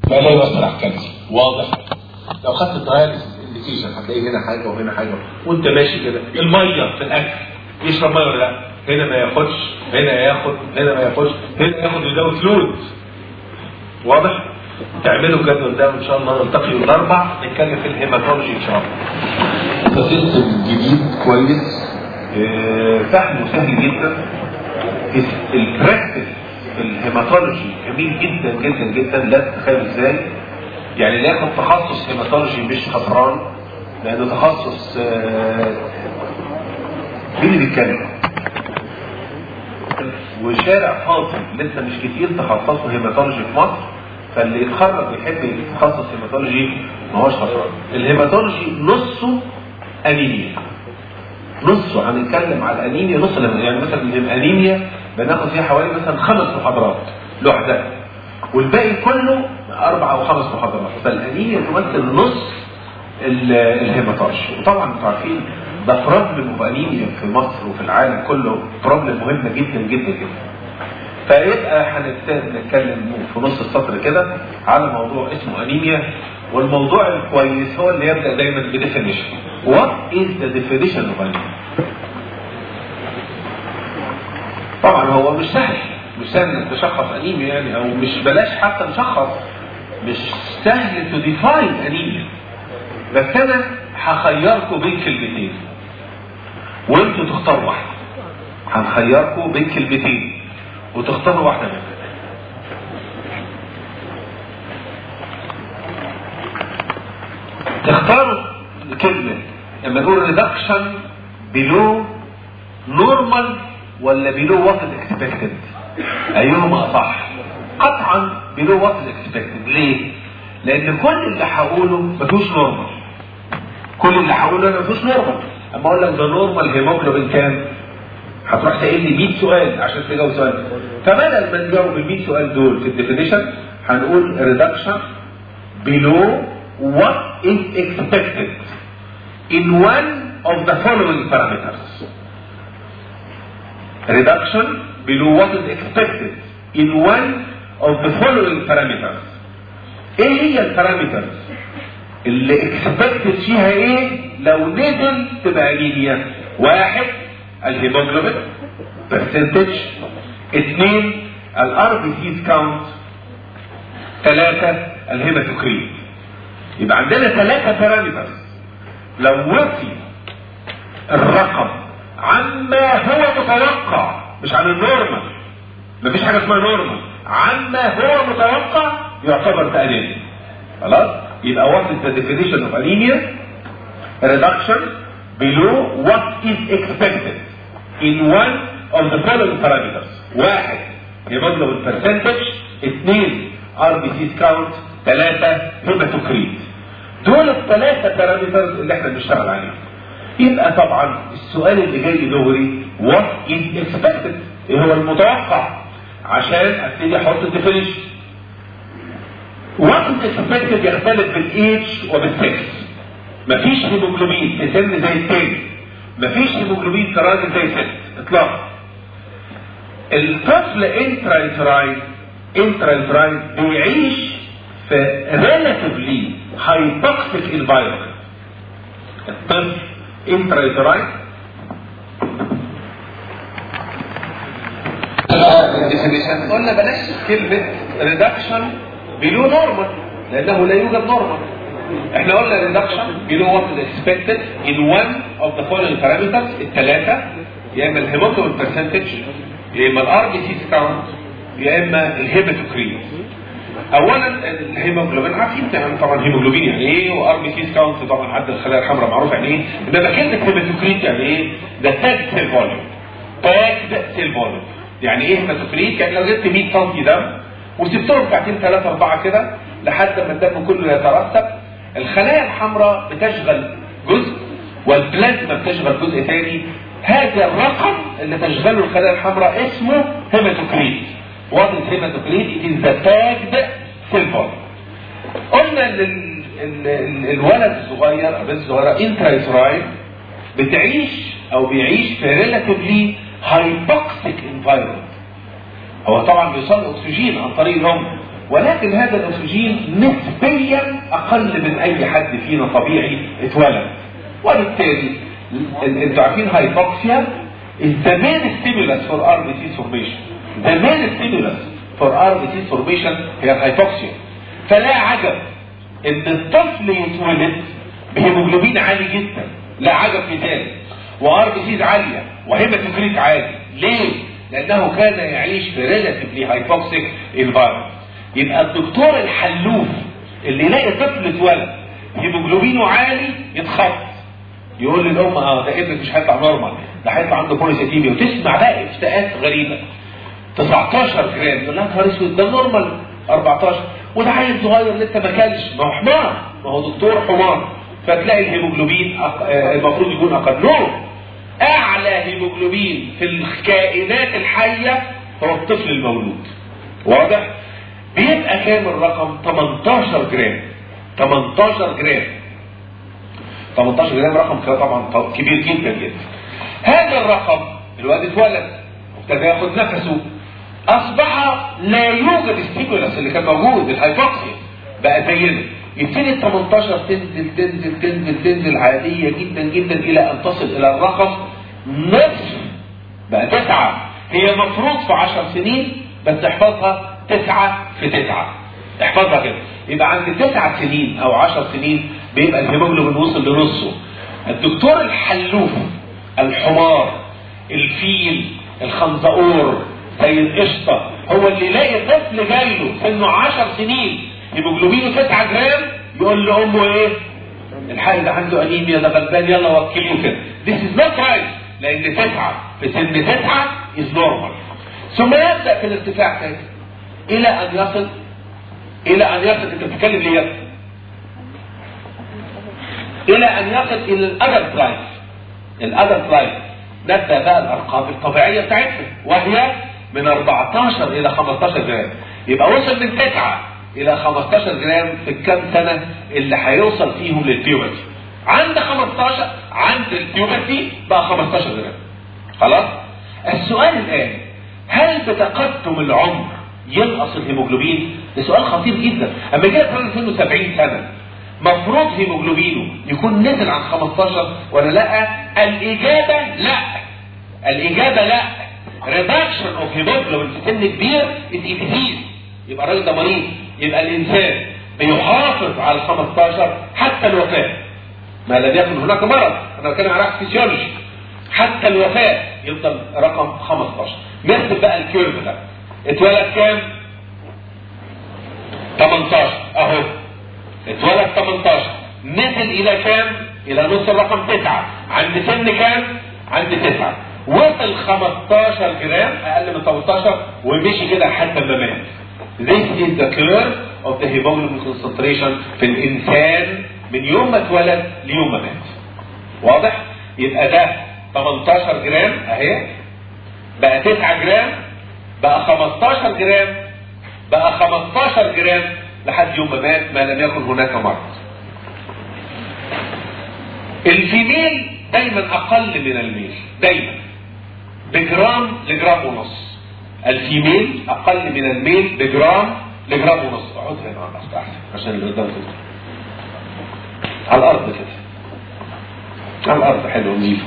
ما لا يؤثر على الكالسيوم واضح لو خدت الداياليسيس انديكيشن هتلاقي هنا حاجه وهنا حاجه وانت ماشي كده الميه في الاكل يشرب ميه ولا لا هنا ما ياخدش هنا ياخد هنا ما ياخدش هنا ياخد يزود فلويد واضح تعملوا الجدول ده وان شاء الله نلتقي يوم الاربع نتكلم في الهيماتولوجي ان شاء الله سيستم جديد كويس آه، فهمه سهل جدا البراكتس في الهيماتولوجي جميل جدا جدا جدا لا تتخيل ازاي يعني اللي ياخد تخصص هيماتولوجي مش خسران لانه تخصص آه، مين اللي بيتكلم؟ وشارع فاضي لسه مش كتير تخصصوا هيماتولوجي في مصر فاللي يتخرج ويحب يتخصص هيماتولوجي ما هوش خسران الهيماتولوجي نصه انيميا نصه هنتكلم على الانيميا نص الأنيميا. يعني مثلا الانيميا بناخد فيها حوالي مثلا خمس محاضرات لوحدها والباقي كله اربع او خمس محاضرات فالانيميا تمثل نص ال- الهيماتولوجي وطبعا انتوا عارفين ده بروبلم اوف انيميا في مصر وفي العالم كله بروبلم مهمه جدا جدا جدا فيبقى هنتكلم في نص السطر كده على موضوع اسمه انيميا والموضوع الكويس هو اللي يبدا دايما بديفينيشن What is the definition of anemia؟ طبعا هو مش سهل مش سهل انك تشخص انيميا يعني او مش بلاش حتى نشخص مش سهل تو ديفاين انيميا بس انا هخيركم بين كلمتين وانتوا تختاروا واحده هنخيركم بين كلمتين وتختاروا واحده منهم تختاروا كلمة لما نقول ريدكشن بلو نورمال ولا بلو وات اكسبكتد ايهما اصح قطعا بلو وات اكسبكتد ليه لان كل اللي هقوله مفيهوش نورمال كل اللي هقوله انا مفيهوش نورمال اما اقول لك ده نورمال هيموجلوبين كام هتروح تسال لي 100 سؤال عشان تجاوب سؤال فبدل ما نجاوب ال 100 سؤال دول في الديفينيشن هنقول ريدكشن below what is expected in one of the following parameters. Reduction below what is expected in one of the following parameters. ايه هي البارامترز اللي expected فيها ايه لو نزل تبقى انيميا واحد الهيموجلوبين percentage اثنين الار بي سيز كاونت ثلاثة الهيماتوكريت يبقى عندنا ثلاثة بارامترز لو وصي الرقم عما هو متوقع مش عن النورمال مفيش حاجة اسمها نورمال عما هو متوقع يعتبر تأنيميا خلاص يبقى what is the definition of anemia reduction below what is expected in one of the following parameters واحد hemoglobin percentage اثنين ار بي سي كاونت ثلاثة هيماتوكريت دول الثلاثة بارامترز اللي احنا بنشتغل عليهم يبقى طبعا السؤال اللي جاي دوري what is expected ايه هو المتوقع عشان ابتدي احط الديفينيشن what is expected يختلف بالايدج وبالسكس مفيش هيموجلوبين في سن زي التاني مفيش هيموجلوبين في راجل زي ست اطلاقا الطفل انترايتراين انترايتراين بيعيش في relatively hypoxic environment الطفل انترايتراين قلنا بلاش كلمة reduction below normal لأنه لا يوجد normal احنا قلنا reduction below what is expected in one of the following parameters الثلاثة يا اما الهيموجلوبين percentage يا اما الار بي سي كاونت يا اما الهيماتوكريت اولا الهيموجلوبين عارفين يعني طبعا هيموجلوبين يعني ايه وار بي سي كاونت طبعا عدد الخلايا الحمراء معروف يعني ايه انما كلمه هيماتوكريت يعني ايه ده تاج سيل فوليوم تاج سيل فوليوم يعني ايه هيماتوكريت يعني لو جبت 100 سم دم وسبتهم ساعتين ثلاثه اربعه كده لحد ما الدم كله يترسب الخلايا الحمراء بتشغل جزء والبلازما بتشغل جزء ثاني هذا الرقم اللي تشغله الخلايا الحمراء اسمه هيماتوكريت What is hematocrit? It is the tagged cell volume. قلنا ان ال- ال- ال- الولد الصغير او البنت الصغيره انترايتراين بتعيش او بيعيش في ريلاتيفلي هايبوكسيك انفايرمنت هو طبعا بيوصل له اكسجين عن طريق الام ولكن هذا الاكسجين نسبيا اقل من اي حد فينا طبيعي اتولد وبالتالي انتوا عارفين هايبوكسيا is the main stimulus for RBC formation the main stimulus for RBC formation هي الهايبوكسيا فلا عجب ان الطفل يتولد بهيموجلوبين عالي جدا لا عجب في ذلك وار بي سيز عاليه وهيماتوكريت عالي ليه؟ لانه كان يعيش في ريلاتيفلي هايبوكسيك انفايرمنت يبقى الدكتور الحلوف اللي يلاقي طفل اتولد هيموجلوبينه عالي يتخض يقول للام اه ده ابنك مش هيطلع نورمال ده هيطلع عنده بوليسيتيميا وتسمع بقى افتاءات غريبه 19 جرام يقول لها نهار اسود ده نورمال 14 وده عيل صغير لسه ما كلش ما هو حمار ما هو دكتور حمار فتلاقي الهيموجلوبين أق... آه المفروض يكون اقل نو اعلى هيموجلوبين في الكائنات الحيه هو الطفل المولود واضح بيبقى كام الرقم 18 جرام 18 جرام 18 جرام رقم طبعا كبير جدا جدا هذا الرقم الواد اتولد ابتدى ياخد نفسه اصبح لا يوجد ستيمولس اللي كان موجود الهايبوكسيا بقى زينا يبتدي ال 18 تنزل تنزل تنزل تنزل عادية جدا جدا إلى أن تصل إلى الرقم نصف بقى تسعة هي مفروض في 10 سنين بس احفظها تسعة في تسعة احفظها كده يبقى عند تسعة سنين أو 10 سنين بيبقى الهيموجلوبين وصل لنصه الدكتور الحلوف الحمار الفيل الخنزقور زي القشطة هو اللي يلاقي طفل جاي له سنه 10 سنين هيموجلوبينه 9 جرام يقول لامه ايه؟ الحاج ده عنده انيميا ده غلبان يلا وكليه كده. This is not right لان 9 في سن 9 is normal. ثم يبدا في الارتفاع تاني الى ان يصل الى ان يصل انت بتتكلم ليه؟ الى ان يصل الى الادلت لايف. الادلت لايف نبدا بقى الارقام الطبيعيه بتاعتنا وهي من 14 الى 15 جرام يبقى وصل من 9 الى 15 جرام في الكام سنه اللي هيوصل فيهم للبيوبرتي عند 15 عند البيوبرتي بقى 15 جرام خلاص السؤال الان هل بتقدم العمر ينقص الهيموجلوبين ده سؤال خطير جدا اما جاء راجل سنه 70 سنه مفروض هيموجلوبينه يكون نزل عن 15 ولا لا الاجابه لا الاجابه لا ريدكشن اوف هيموجلوبين في سن كبير از ديزيز يبقى الراجل ده مريض يبقى الانسان بيحافظ على ال 15 حتى الوفاه ما لم يكن هناك مرض انا بتكلم على فيسيولوجي حتى الوفاه يفضل رقم 15 نحسب بقى الكيرف ده اتولد كام؟ 18 اهو اتولد 18 نزل الى كام؟ الى نص الرقم 9 عند سن كام؟ عند 9 وصل 15 جرام اقل من 18 ومشي كده حتى ما مات This is the curve of the hemoglobin concentration في الإنسان من يوم ما اتولد ليوم ما مات. واضح؟ يبقى ده 18 جرام أهي بقى 9 جرام بقى 15 جرام بقى 15 جرام لحد يوم ما مات ما لم يكن هناك مرض. الفيميل دايما أقل من الميل دايما بجرام لجرام ونص. الفيميل اقل من الميل بجرام لجرام ونص اقعد هنا على الارض احسن عشان اللي قدام كده على الارض كده على الارض حلو نظيف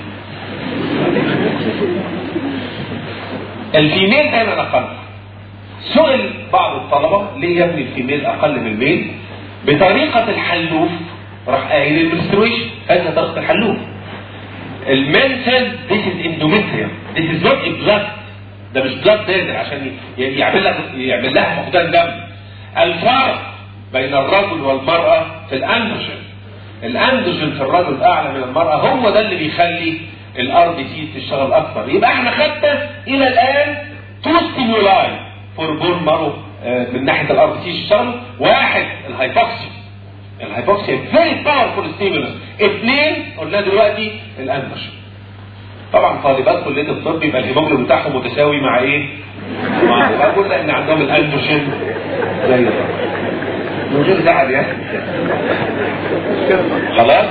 الفيميل دايما اقل سئل بعض الطلبه ليه يا ابني الفيميل اقل من الميل بطريقه الحلوف راح قايل المنسترويشن هذه طريقه الحلوف المين سيل this is endometrium this is not a blood ده مش بلاد نازل عشان يعمل لك يعمل لها فقدان دم الفرق بين الرجل والمرأة في الأندروجين الأندروجين في الرجل أعلى من المرأة هو ده اللي بيخلي الار بي سي تشتغل أكثر يبقى احنا خدنا إلى الآن تو ستيمولاي فور بون مارو من ناحية الار بي سي تشتغل واحد الهايبوكسيا الهايبوكسيا فيري باورفول ستيمولس اثنين قلنا دلوقتي الاندروجين طبعا طالبات كليه الطب يبقى الهيموجلوبين بتاعهم متساوي مع ايه؟ مع الرجل لان عندهم الاندروجين زي الرجل من غير زعل يعني خلاص؟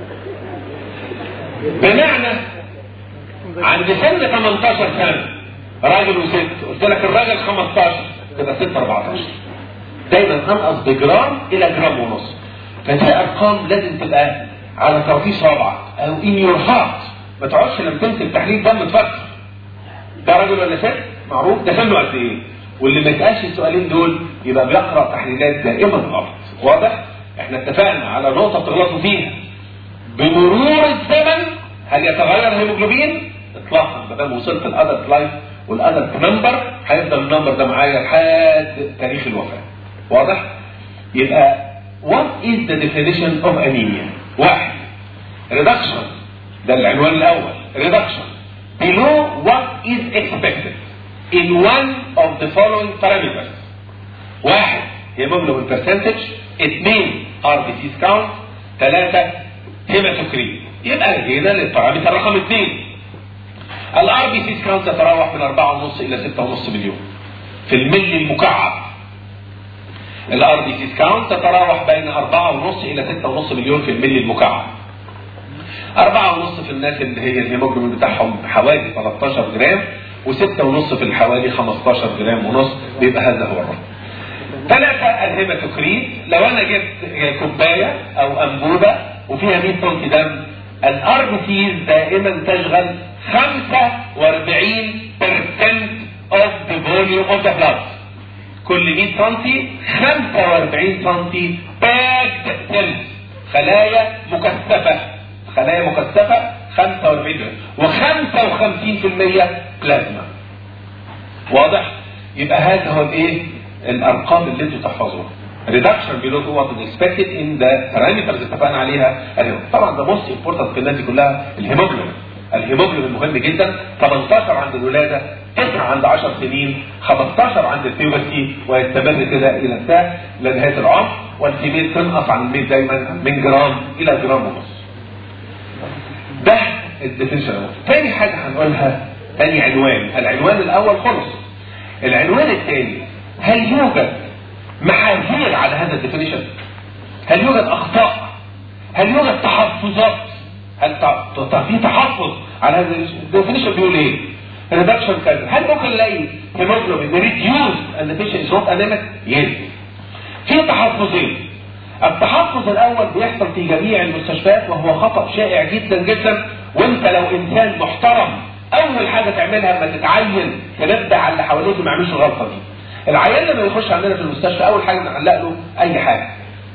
بمعنى عند سن 18 سنه راجل وست قلت لك الراجل 15 تبقى ست 14 دايما انقص بجرام الى جرام ونص فدي ارقام لازم تبقى على طرفي صابعك او ان يور هارت ما تقعدش لما تمسك تحليل دم تفكر ده راجل ولا ست معروف ده سنه قد ايه واللي ما يسالش السؤالين دول يبقى بيقرا تحليلات دائما غلط واضح احنا اتفقنا على نقطه تغلطوا فيها بمرور الزمن هل يتغير الهيموجلوبين اطلاقا ما دام وصلت الادلت لايف والادلت نمبر هيفضل النمبر ده معايا لحد تاريخ الوفاه واضح يبقى what is the definition of anemia واحد reduction ده العنوان الاول reduction below what is expected in one of the following parameters واحد hemoglobin percentage اثنين RBC count ثلاثة هيماتوكريت يبقى جينا للبارامتر رقم اثنين الار بي سي كاونت تتراوح من 4.5 الى 6.5 مليون في الملي المكعب الار بي سي كاونت تتراوح بين 4.5 الى 6.5 مليون في الملي المكعب 4.5 في الناس اللي هي الهيموجلوبين بتاعهم حوالي 13 جرام و6.5 في الحوالي 15 جرام ونص بيبقى هذا هو الرقم ثلاثة الهيماتوكريت لو انا جبت كوباية او انبوبة وفيها 100 سم دم الار بي سيز دائما تشغل 45% of the volume of the blood كل 100 سم 45 سم باكد سيلز خلايا مكثفة خلايا مكثفة 45 و55% بلازما واضح؟ يبقى هذا هو الايه؟ الارقام اللي انتوا تحفظوها reduction below what is expected in the parameters اتفقنا عليها الهيموجلوبين طبعا ده موست امبورتنت في الناس دي كلها الهيموجلوبين الهيموجلوبين مهم جدا 18 عند الولاده 9 عند 10 سنين 15 عند البيوبرتي ويستمر كده الى الساعه الى نهايه العمر والكميه تنقص عن الميل دايما من جرام الى جرام ونص ده الديفينشن تاني حاجه هنقولها تاني عنوان العنوان الاول خلص العنوان الثاني هل يوجد محاذير على هذا الديفينيشن هل يوجد اخطاء هل يوجد تحفظات هل في تحفظ على هذا الديفينيشن بيقول ايه ريدكشن كذا هل ممكن نلاقي هيموجلوبين ريديوز اند بيشنت نوت انيميك يس في تحفظين التحفظ الاول بيحصل في جميع المستشفيات وهو خطا شائع جدا جدا وانت لو انسان محترم اول حاجه تعملها لما تتعين تنبه على اللي حواليك ما يعملوش الغلطه دي العيان لما يخش عندنا في المستشفى اول حاجه بنعلق له اي حاجه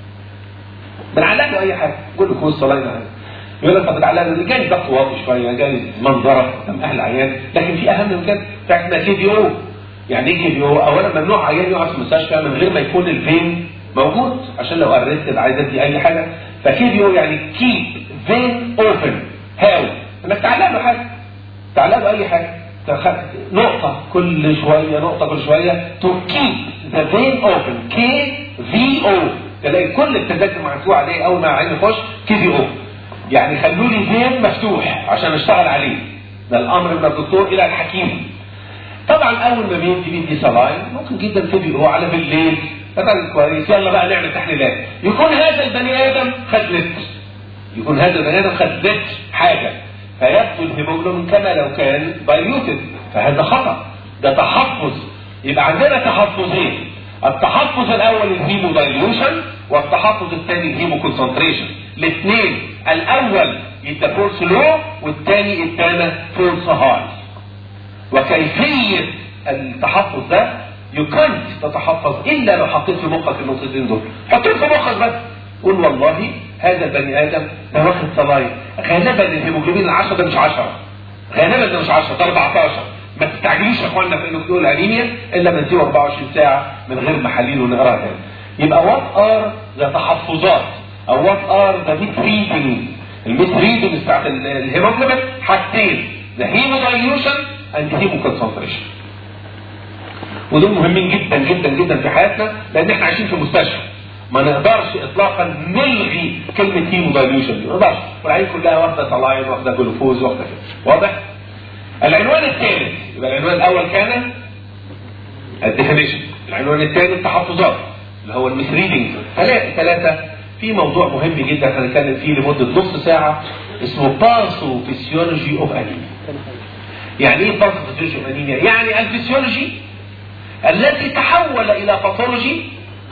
بنعلق له اي حاجه جلوكوز صلاين يقول لك طب بتعلق له جاي ضغط واطي شويه جاي منظره قدام اهل العيان لكن في اهم من كده بتاعتنا كي بي او يعني ايه كي بي او اولا ممنوع عيان يقعد في المستشفى من غير ما يكون الفين موجود عشان لو ارستد عايز ادي اي حاجه فكي بي او يعني كيب فين اوبن هاو انك تعلق له حاجه تعلق له اي حاجه نقطة كل شوية نقطة كل شوية to keep the vein open K V O تلاقي كل التذاكر مكتوب عليه أول ما عين يخش كي في أو يعني خلوا لي فين مفتوح عشان اشتغل عليه ده الأمر من الدكتور إلى الحكيم طبعا أول ما بيدي بيدي صلاين ممكن جدا كي في أو على بالليل طبعا كويس يلا بقى نعمل تحليلات يكون هذا البني آدم خد لتر يكون هذا البني آدم خد لتر حاجة فيبدو الهيموجلوبين كما لو كان بايوتد فهذا خطا ده تحفظ يبقى عندنا تحفظين التحفظ الاول الهيمو دايلوشن والتحفظ الثاني الهيمو كونسنتريشن الاثنين الاول يبقى فورس لو والثاني الثاني فورس هاي وكيفيه التحفظ ده يكنت تتحفظ الا لو حطيت في مخك النقطتين دول حطيت في مخك بس قول والله هذا البني ادم ده واخد صلاين غالبا الهيموجلوبين العشرة ده مش 10 غالبا ده مش 10 ده 14 ما تستعجلوش يا اخوانا في انك تقول انيميا الا ما نسيبه 24 ساعه من غير محاليل ونقراها تاني يبقى وات ار ذا تحفظات او وات ار ذا ميت ريدنج الميت ريدنج بتاعت الهيموجلوبين حاجتين ذا هيمو دايليوشن اند هيمو كونسنتريشن ودول مهمين جدا جدا جدا في حياتنا لان احنا عايشين في مستشفى ما نقدرش اطلاقا نلغي كلمه هيمو دايليوشن دي ما نقدرش والعين كلها واخده طلاين واخده جلوكوز واخده كده واضح؟ العنوان الثالث يبقى العنوان الاول كان الديفينيشن العنوان الثاني التحفظات اللي هو المسريدنج ثلاثة ثلاثة في موضوع مهم جدا هنتكلم فيه لمدة نص ساعة اسمه باسو فيسيولوجي اوف انيميا يعني ايه باسو فيسيولوجي اوف انيميا؟ يعني الفسيولوجي التي تحول الى باثولوجي by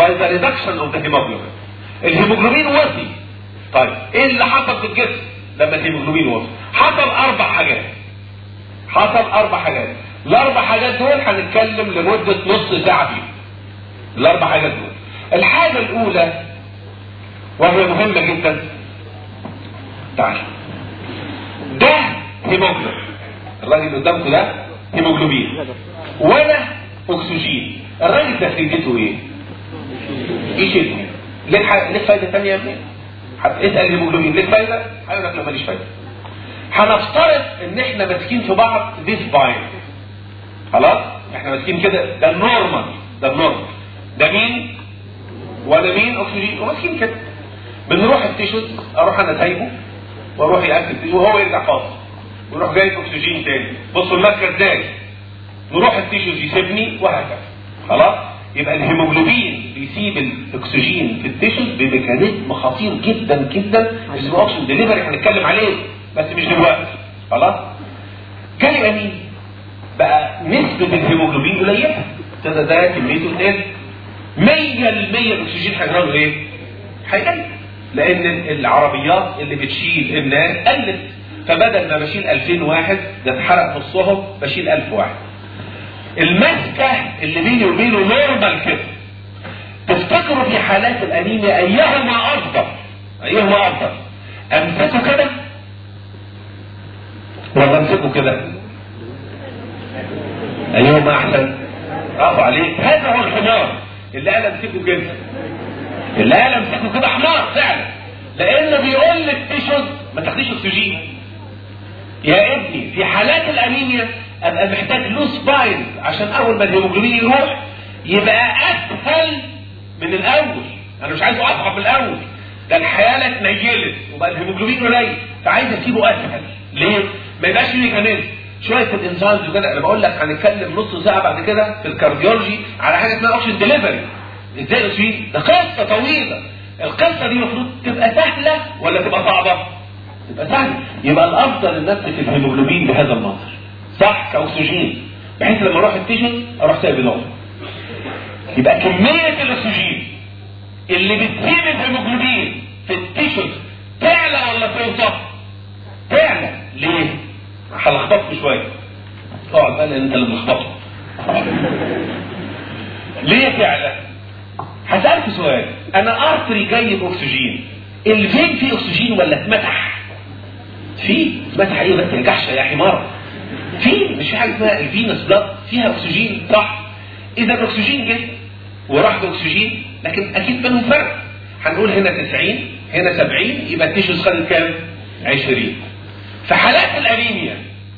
by the reduction of the hemoglobin الهيموجلوبين وطي طيب ايه اللي حصل في الجسم لما الهيموجلوبين وطي حصل اربع حاجات حصل اربع حاجات الاربع حاجات دول هنتكلم لمده نص ساعه فيهم الاربع حاجات دول الحاجه الاولى وهي مهمه جدا تعال ده هيموجلوبين الراجل اللي قدامكم ده هيموجلوبين ولا اكسجين الراجل ده فايدته ايه؟ يشيل ليه ح... ليه فايده ثانيه يا ابني؟ اسال الهيموجلوبين ليه فايده؟ هيقول لك لا ماليش فايده هنفترض ان احنا ماسكين في بعض ذيس باين خلاص احنا ماسكين كده ده النورمال ده النورمال ده مين وده مين اكسجين وماسكين كده بنروح التيشوز اروح انا سايبه واروح ياكل وهو يرجع فاضي ويروح جايب اكسجين تاني بصوا الماسكه ازاي نروح التيشوز يسيبني وهكذا خلاص يبقى الهيموجلوبين بيسيب الاكسجين في التيشوز بميكانيزم خطير جدا جدا اسمه اوكسجين ديليفري هنتكلم عليه بس مش دلوقتي خلاص جاي مين بقى نسبة الهيموجلوبين قليلة ابتدى ده كميته تقل 100% الاكسجين هيجرى له ايه؟ هيقل لان العربيات اللي بتشيل الناس قلت فبدل ما بشيل 2000 واحد ده اتحرق نصهم بشيل 1000 واحد المسكة اللي بيني وبينه نورمال كده تفتكروا في حالات الانيميا ايهما افضل ايهما افضل امسكه كده ولا امسكه كده ايهما احسن برافو عليك هذا هو الحمار اللي قال امسكه كده اللي قال امسكه كده حمار فعلا لانه بيقول للتيشوز ما تاخديش اكسجين يا ابني في حالات الانيميا ابقى محتاج لوس بايل عشان اول ما الهيموجلوبين يروح يبقى اسهل من الاول انا مش عايزه اصعب من الاول ده الحياه اتنيلت وبقى الهيموجلوبين قليل فعايز اسيبه اسهل ليه؟ ما يبقاش فيه ميكانيزم شويه في الانزيمز وكده انا بقول لك هنتكلم نص ساعه بعد كده في الكارديولوجي على حاجه اسمها اوكسجين ديليفري ازاي اكسجين؟ ده قصه طويله القصه دي المفروض تبقى سهله ولا تبقى صعبه؟ تبقى سهله يبقى الافضل ان امسك الهيموجلوبين بهذا المنظر صح كاكسجين بحيث لما اروح التيشن اروح سايب نقطه يبقى كميه الاكسجين اللي بتسيب الهيموجلوبين في التيشن تعلى ولا توطى؟ تعلى ليه؟ هلخبطك شويه اقعد بقى لان انت اللي ملخبطه ليه تعلى؟ هسألك سؤال انا ارتري جاي باكسجين الفين فيه اكسجين ولا اتمسح؟ فيه اتمسح ايه بس الجحشه يا حمار في مش في حاجه اسمها الفينس بلاد فيها اكسجين صح اذا الاكسجين جه وراح باكسجين لكن اكيد بينهم فرق هنقول هنا 90 هنا 70 يبقى التيشوز خدت كام 20 في حالات الانيميا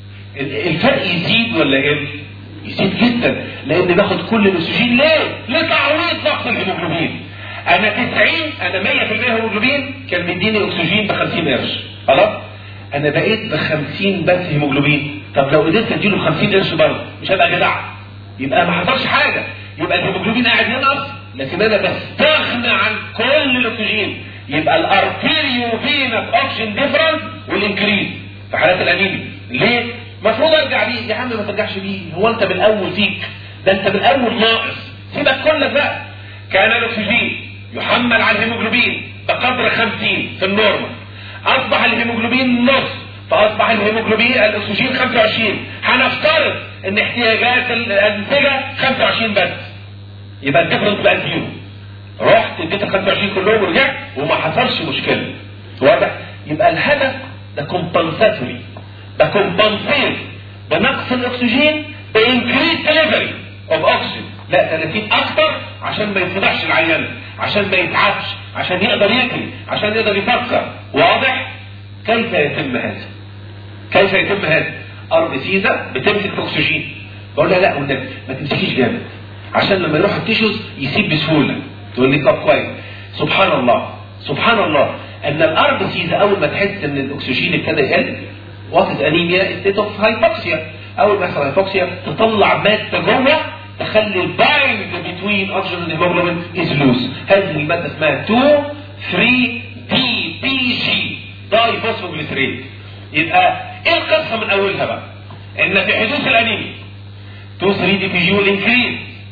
الفرق يزيد ولا يقل يزيد جدا لان باخد كل الاكسجين ليه لتعويض ضغط الهيموجلوبين انا 90 انا 100% هيموجلوبين كان مديني اكسجين ب 50 قرش خلاص انا بقيت ب 50 بس هيموجلوبين طب لو قدرت اديله 50 قرش برضه مش هبقى جدع يبقى ما حصلش حاجه يبقى الهيموجلوبين قاعد ينقص لكن انا بستغنى عن كل الاكسجين يبقى الارتيريو فينس اوكسجين ديفرنس والانكريز في حالات الانيميا ليه؟ المفروض ارجع بيه يا عم ما ترجعش بيه هو انت من الاول فيك ده انت من الاول ناقص سيبك كلك بقى كان الاكسجين يحمل على الهيموجلوبين بقدر 50 في النورمال اصبح الهيموجلوبين نص فاصبح الهيموجلوبين الاكسجين 25 هنفترض ان احتياجات الانسجه 25 بس يبقى الديفرنس بقى زيرو رحت اديت ال 25 كلهم ورجعت وما حصلش مشكله واضح يبقى الهدف ده كومبنساتوري ده كومبنسيت بنقص الاكسجين بانكريز ديليفري اوف اوكسجين لا 30 اكتر عشان ما يتفضحش العيان عشان ما يتعبش عشان يقدر ياكل عشان يقدر يفكر واضح كيف يتم هذا كيف يتم هذا ارض سيزا بتمسك في اكسجين بقول لها لا والنبي ما تمسكيش جامد عشان لما يروح التيشوز يسيب بسهوله تقول لي طب كويس سبحان الله سبحان الله ان الارض سيزا اول ما تحس ان الاكسجين ابتدى يقل وقت انيميا ستيت اوف هايبوكسيا اول ما يحصل هايبوكسيا تطلع ماده جوه تخلي البايند بتوين اوكسجين اند هيموجلوبين از لوز هذه الماده اسمها 2 3 دي بي جي داي فوسفوجليسريت يبقى ايه القصه من اولها بقى ان في حدوث الانيميا 2 3 دي بي جي والانكريز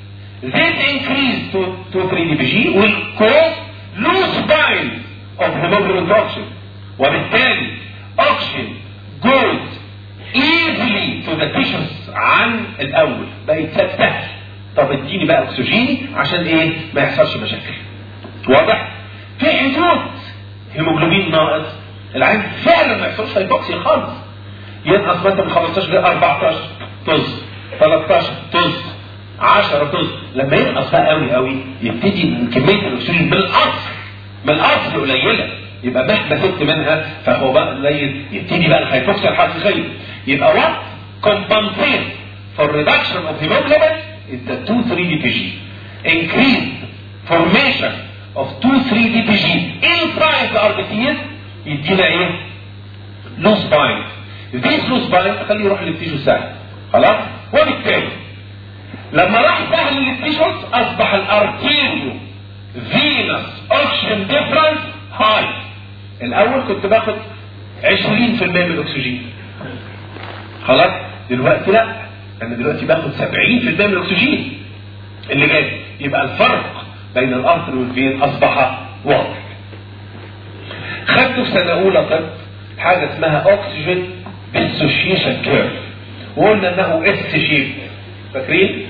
This increase to, to 3-DPG will cause loose bind of hemoglobin to oxygen وبالتالي oxygen goes easily to the tissues عن الاول بقت سهل طب اديني بقى اكسجيني عشان ايه ما يحصلش مشاكل واضح في حدود هيموجلوبين ناقص العين فعلا ما يحصلش هيبوكسي خالص ينقص مثلا من 15 ل 14 طز 13 طز 10 طز لما ينقص بقى قوي قوي يبتدي كميه الاكسجين بالاصل من الاصل قليله يبقى مهما سبت منها فهو بقى قليل يبتدي بقى الهيبوكسيا الحقيقيه يبقى what compensate for reduction of hemoglobin is the 2,3-DPG. Increased formation of 2,3-DPG inside the RBCs يدينا ايه؟ loose bind. This loose bind تخليه يروح للتيشو سهل. خلاص؟ وبالتالي لما راح سهل للتيشوز اصبح الارتيريو فينس اوكسجين ديفرنس هاي. الاول كنت باخد 20% من الاكسجين. خلاص؟ دلوقتي لا انا دلوقتي باخد 70% من الاكسجين اللي جاي يبقى الفرق بين الارتر والفين اصبح واضح خدت في سنه اولى طب حاجه اسمها اوكسجين ديسوشيشن كيرف وقلنا انه اس شيب فاكرين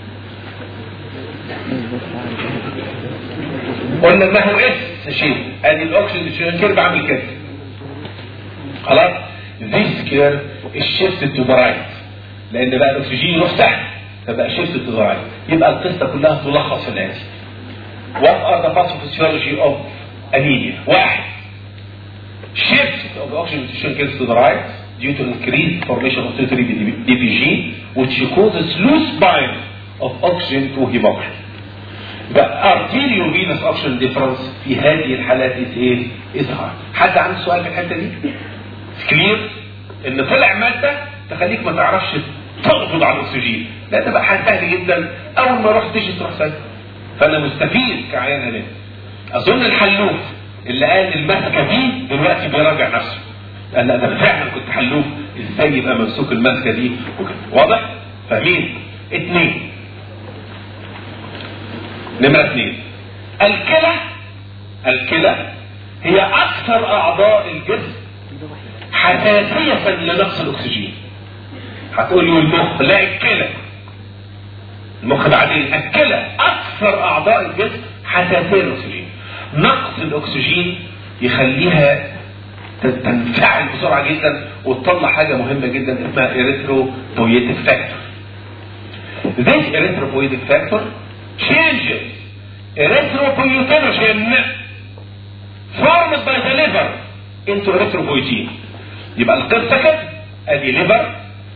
قلنا انه اس شيب ادي الاوكسجين ديسوشيشن كيرف عامل كده خلاص this curve is shifted to the right لان بقى الاكسجين يروح تحت فبقى شيفت تو ذا يبقى القصه كلها تلخص في الاتي What are the pathophysiology of anemia? واحد shift of the oxygen nutrition gets to the right due to increased formation of tertiary DPG which causes loose bind of oxygen to hemoglobin. The arterial venous oxygen difference في هذه الحالات is ايه؟ is high. حد عنده سؤال في الحته دي؟ كلير؟ ان طلع ماده تخليك ما تعرفش تقبض على الاكسجين لا تبقى حاجه سهل جدا اول ما رحت تيجي تروح سهل فانا مستفيد كعيان هنا اظن الحلوف اللي قال المسكه دي دلوقتي بيراجع نفسه قال لا ده انا فعلا كنت حلوف ازاي يبقى ممسوك المسكه دي وكده واضح فاهمين اثنين نمرة اثنين الكلى الكلى هي اكثر اعضاء الجسم حساسية لنقص الاكسجين هتقول له المخ لا الكلى المخ بعدين الكلى اكثر اعضاء الجسم حساسيه للاكسجين نقص الاكسجين يخليها تنفعل بسرعه جدا وتطلع حاجه مهمه جدا اسمها erythropoietic factor This erythropoietic factor changes erythropoietin formed by the liver into erythropoietin يبقى القصه كده ادي ليفر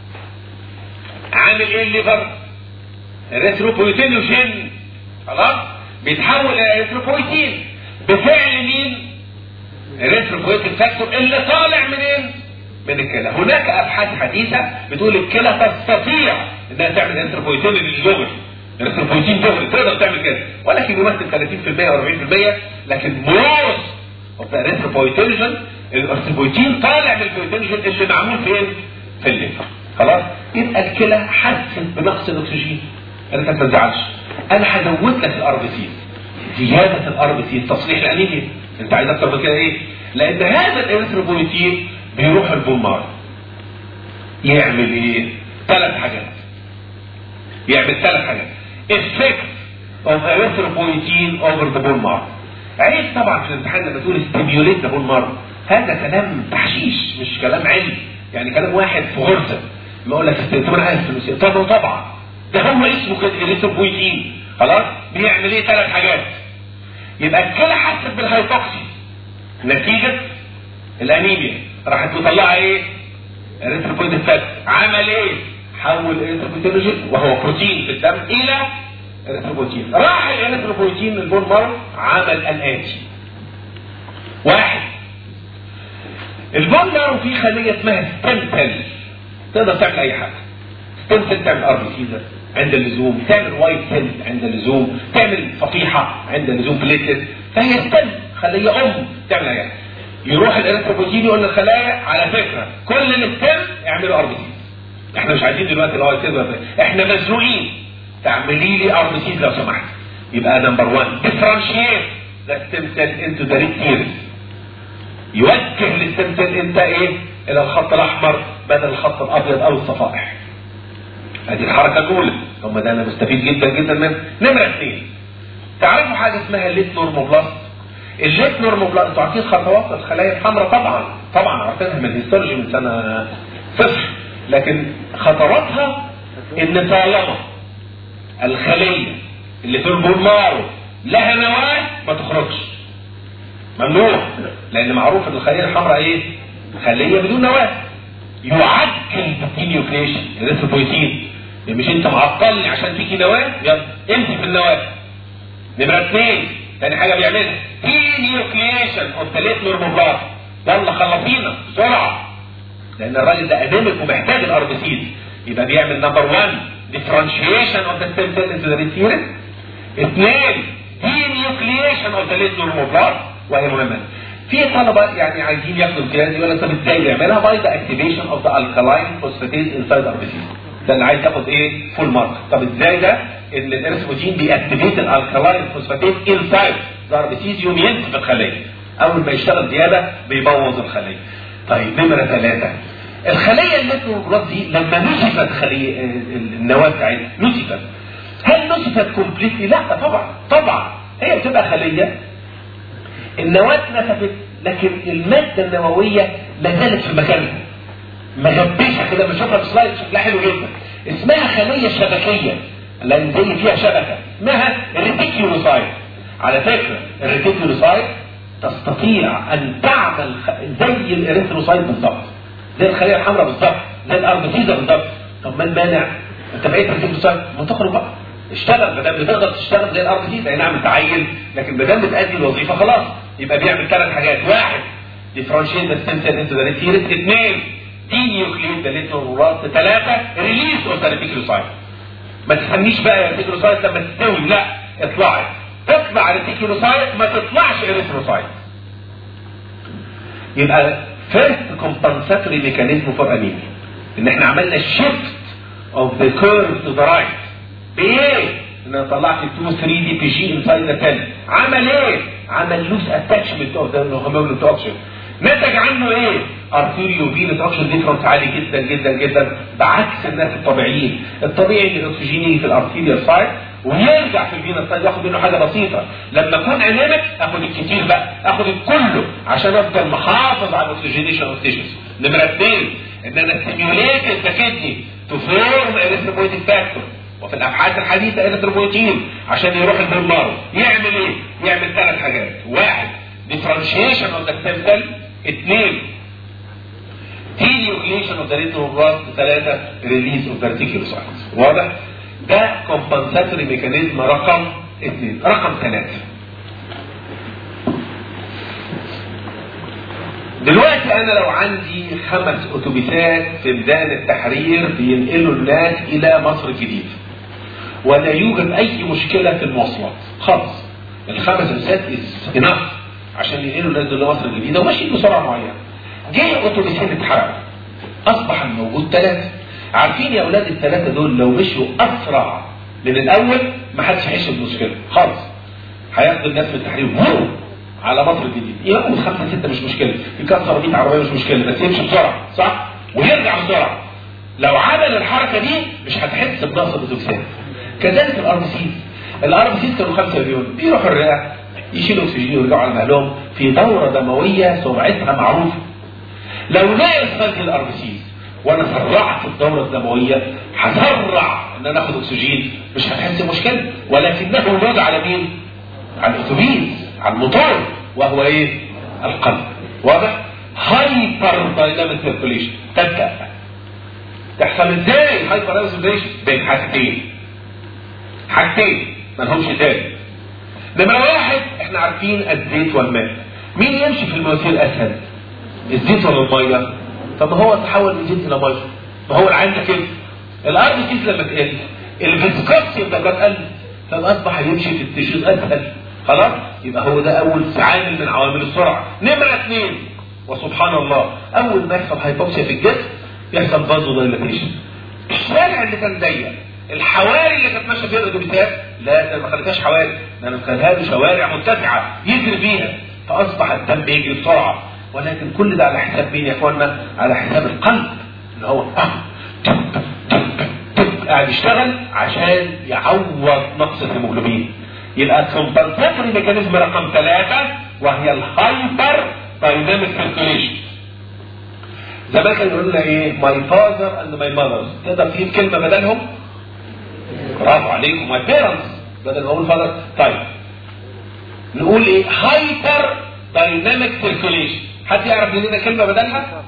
عامل ايه الليفر الريتروبويتينوجين خلاص بيتحول الى ريتروبويتين بفعل مين الريتروبويتين فاكتور اللي طالع منين من الكلى هناك ابحاث حديثه بتقول الكلى تستطيع انها تعمل ريتروبويتين للجوجل الريتروبويتين جوجل تقدر تعمل كده ولكن يمثل 30% او 40% لكن موست اوف ذا ريتروبويتينوجين الريتروبويتين طالع من البويتينوجين اللي معمول فين في الليفر خلاص يبقى الكلى حست بنقص الاكسجين انت ما تزعلش انا هزود لك الار بي سي زياده الار بي سي تصليح الانيميا انت عايز اكتر من كده ايه لان هذا الاريثروبويتين بيروح البومار يعمل ايه ثلاث حاجات يعمل ثلاث حاجات effect of erythropoietin over the bone marrow عيب طبعا في الامتحان لما تقول stimulate the bone marrow هذا كلام تحشيش مش كلام علمي يعني كلام واحد في غرزه ما اقول لك طب انا عايز فلوس طب طبعا ده هو اسمه كده اريثروبويتين خلاص بيعمل ايه ثلاث حاجات يبقى الكلى حست بالهايبوكسي نتيجه الانيميا راحت مطلعه ايه اريثروبويتين فات عمل ايه حول الاريثروبويتين وهو بروتين في الدم الى اريثروبويتين راح الاريثروبويتين للبون مارو عمل الاتي واحد البون مارو فيه خليه اسمها ستيم سيل تقدر تعمل اي حاجه ستيم سيل تعمل ار بي سيز عند اللزوم تعمل وايت سيل عند اللزوم تعمل صفيحه عند اللزوم بليتلت فهي ستيم خليه ام تعمل اي حاجه يروح الاريثروبويتين يقول للخلايا على فكره كل الستيم اعملوا ار بي سيز احنا مش عايزين دلوقتي الوايت سيل احنا مزنوقين تعملي لي ار بي سيز لو سمحت يبقى نمبر 1 ديفرنشيت ذا ستيم سيل انتو ذا ريد سيريز يوجه الستيم سيل انت ايه الى الخط الاحمر بدل الخط الابيض او الصفائح هذه الحركه الاولى ثم ده انا مستفيد جدا جدا منه نمره اثنين تعرفوا حاجه اسمها الليت نورموبلاست الليت نورموبلاست انتوا عارفين خطوات الخلايا الحمراء طبعا طبعا عارفينها من الهيستولوجي من سنه صفر لكن خطواتها ان طالما الخليه اللي في البولمارو لها نواه ما تخرجش ممنوع لان معروف ان الخليه الحمراء ايه خليه بدون نواه يعجل الدينيوكليشن الريثروبويتين مش انت معطلني عشان فيكي نواه يلا امسك في النواه نمره اثنين تاني حاجه بيعملها دينيوكليشن اوف ذا ليت نورموبلاست يلا خلصينا بسرعه لان الراجل ده ادمك ومحتاج الار بي سيز يبقى بيعمل نمبر 1 differentiation of the stem cell into the retina اثنين denucleation of the late normoblast وهي مهمة في طلبة يعني عايزين ياخدوا امتياز يقول لك طب ازاي يعملها باي ذا اكتيفيشن اوف ذا الكالاين فوسفاتيز انسايد ار بي سي ده اللي عايز ياخد ايه فول مارك طب ازاي ده ان الارثروجين بيأكتيفيت الالكالاين فوسفاتيز انسايد ذا ار بي سيز يوم ينسف الخليه اول ما يشتغل زياده بيبوظ الخليه طيب نمره ثلاثه الخليه النيتروبلاست دي لما نسفت خليه النواه بتاعتها نسفت هل نسفت كومبليتلي؟ لا طبعا طبعا هي بتبقى خليه النواه نسفت لكن الماده النوويه لا زالت في مكانها مغبشه كده بنشوفها في سلايد شكلها حلو جدا اسمها خليه شبكيه لان زي فيها شبكه اسمها ريتيكيولوسايت على فكره الريتيكيولوسايت تستطيع ان تعمل زي الاريثروسايت بالظبط زي الخليه الحمراء بالظبط زي الاربتيزا بالظبط طب ما المانع انت بقيت ريتيكيولوسايت ما تخرج بقى اشتغل ما دام بتقدر تشتغل زي الاربتيزا اي نعم تعين لكن ما دام بتأدي الوظيفه خلاص يبقى بيعمل ثلاث حاجات واحد ديفرنشيت ذا ستيم سيل انتو ذا ريتيرس اثنين دينيوكليت ذا ليتروراس ثلاثه ريليس اوف ذا ريتيكيولوسايت ما تستنيش بقى يا ريتيكيولوسايت لما تستوي لا اطلعي تطلع ريتيكيولوسايت ما تطلعش اريثروسايت يبقى فيرست كومبنساتوري ميكانيزم فور انيميا ان احنا عملنا شيفت اوف ذا كيرف تو ذا رايت بايه؟ ان انا طلعت 2 3 دي بي جي انسايد ذا سيل عمل ايه؟ عمل لوس اتاتشمنت اوف ذا هيموجلوبين اوكسجين نتج عنه ايه؟ ارتيريو فينس اوكسجين ديفرنس عالي جدا جدا جدا بعكس الناس الطبيعيين، الطبيعي ان الاكسجين يجي في الارتيريال سايد ويرجع في الفينس سايد ياخد منه حاجه بسيطه، لما اكون انيمك اخد الكتير بقى، اخد الكله عشان افضل محافظ على الاكسجينيشن اوف تيشوز. نمره اثنين ان انا ستيميوليت الكدني تو فورم اريثروبويتيك فاكتور وفي الابحاث الحديثه اريثروبويتين عشان يروح البرمارو يعمل ايه؟ يعمل ثلاث حاجات، واحد differentiation of the stem cell اثنين denucleation of the retroblast ثلاثة release of the reticulocytes واضح؟ ده compensatory mechanism رقم اثنين رقم ثلاثة دلوقتي انا لو عندي خمس اتوبيسات في ميدان التحرير بينقلوا الناس الى مصر الجديدة ولا يوجد اي مشكلة في المواصلات خالص الخمس اتوبيسات انف عشان ينقلوا الناس دول لمصر الجديده وماشيين بسرعه معينه. جه اتوبيسين اتحرقوا. اصبح الموجود ثلاثه. عارفين يا اولاد الثلاثه دول لو مشوا اسرع من الاول ما حدش هيحس بالمشكله خالص. هياخدوا الناس من التحرير وهو على مصر الجديد. يقوم خمسه سته مش مشكله، يكسر 100 عربيه مش مشكله بس يمشي بسرعه صح؟ ويرجع بسرعه. لو عمل الحركه دي مش هتحس بنقص الاتوبيسات. كذلك الار بي سيز. الار بي سيز كانوا 5 مليون بيروحوا الرئه يشيلوا اكسجين ويرجعوا على مهلهم في دوره دمويه سرعتها معروفه. لو ناقص هذه الار بي سيز وانا سرعت الدوره الدمويه هسرع ان انا اخد اكسجين مش هتحس مشكله ولكنه لود على مين؟ على الاتوبيس على الموتور وهو ايه؟ القلب واضح؟ هايبر دايناميك سيركوليشن تبدا تحصل ازاي الهايبر دايناميك سيركوليشن؟ بين حاجتين حاجتين ما لهمش تاني نمرة واحد احنا عارفين الزيت والماء مين يمشي في المواسير اسهل الزيت ولا المية طب ما هو تحول من زيت الى مية ما هو العين كده الارض كيس لما تقل الفيسكوسي لما تقل طب اصبح يمشي في التيشيرت اسهل خلاص يبقى هو ده اول عامل من عوامل السرعه نمره اثنين وسبحان الله اول ما يحصل هايبوكسيا في الجسم يحصل بازو دايلاتيشن الشارع اللي كان ضيق الحواري اللي كانت ماشيه فيها الاتوبيسات لا ده ما خليتهاش حواري ده انا خليها له شوارع متسعه يجري فيها فاصبح الدم بيجري بسرعه ولكن كل ده على حساب مين يا اخوانا؟ على حساب القلب اللي هو قاعد يشتغل عشان يعوض نقص الهيموجلوبين يبقى الكومبنساتوري ميكانيزم رقم ثلاثة وهي الهايبر دايناميك سيركيوليشن زمان كانوا يقولوا لنا ايه ماي فاذر اند ماي ماذر تقدر تجيب كلمه بدلهم برافو عليكم ماي بيرنتس بدل ما اقول فاذر طيب نقول ايه هايبر دايناميك سيركيوليشن حد يعرف لنا كلمه بدلها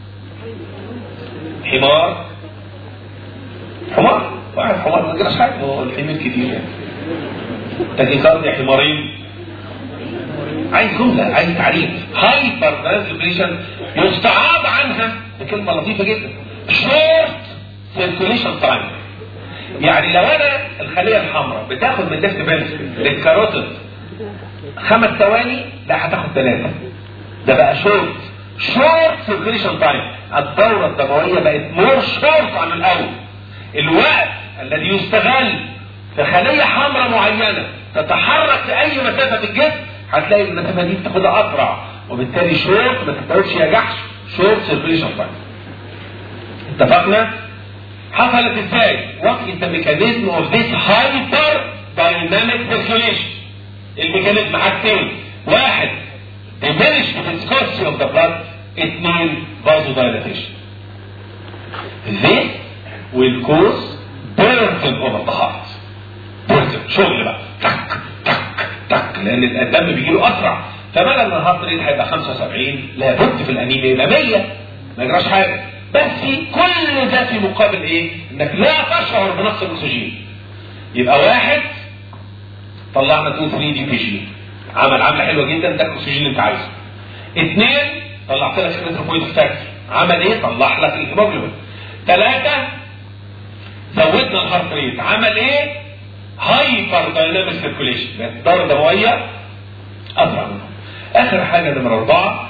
حمار حمار واحد حمار ما تجراش حاجه هو الحمير كتير يعني تاكيكارديا حمارين عايز جملة عايز تعريف هايبر ترانسليشن يستعاض عنها بكلمة لطيفة جدا شورت سيركوليشن تايم يعني لو انا الخلية الحمراء بتاخد من ليفت فنتريكل للكاروتيد خمس ثواني لا هتاخد ثلاثة ده بقى شورت شورت سيركوليشن تايم الدورة الدموية بقت مور شورت عن الأول الوقت الذي يستغل في خلية حمراء معينة تتحرك في أي مسافة في الجسم هتلاقي المسافة دي بتاخدها أسرع وبالتالي شورت ما تقدرش يا جحش شورت سيركوليشن تايم اتفقنا؟ حصلت ازاي؟ وات از ذا ميكانيزم اوف ذيس هايبر دايناميك سيركوليشن الميكانيزم حاجتين واحد diminish the viscosity of the blood اثنين vasodilation this will cause burden over the heart burden شغل بقى تك تك تك لان الدم بيجي له اسرع فبدل ما الهارت ريت هيبقى 75 لابد في الانيميا يبقى 100 ما يجراش حاجه بس كل ده في مقابل ايه؟ انك لا تشعر بنقص الاكسجين يبقى واحد طلعنا 2 3 دي بي جي عمل عمله حلوه جدا ده الاكسجين اللي انت عايزه اثنين طلعت لك الانتروبويد فاكتور عمل ايه؟ طلع لك الهيموجلوبين ثلاثه زودنا الهارت ريت عمل ايه؟ هايبر دايناميك سيركوليشن بقت الدوره الدمويه اسرع منهم اخر حاجه نمره اربعه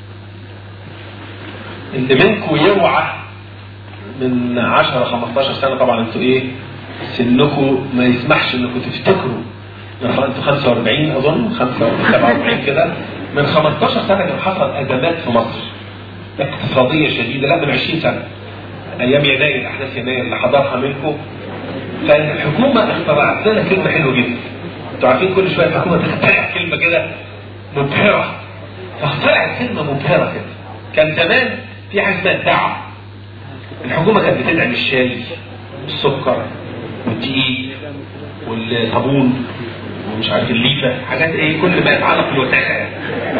اللي منكم يوعى من 10 15 سنه طبعا انتوا ايه سنكم ما يسمحش انكم تفتكروا من خ- انتوا 45 اظن 47 كده من 15 سنه كان حصل ازمات في مصر اقتصاديه شديده لا من 20 سنه ايام يناير احداث يناير اللي حضرها منكم فالحكومه اخترعت لنا كلمه حلوه جدا انتوا عارفين كل شويه الحكومه تخترع كلمه كده مبهره فاخترعت كلمه مبهره كده كان زمان في حاجه اسمها الدعم الحكومه كانت بتدعم الشاي والسكر والدقيق والصابون ومش عارف الليفه حاجات ايه كل ما يتعلق بالوساخه يعني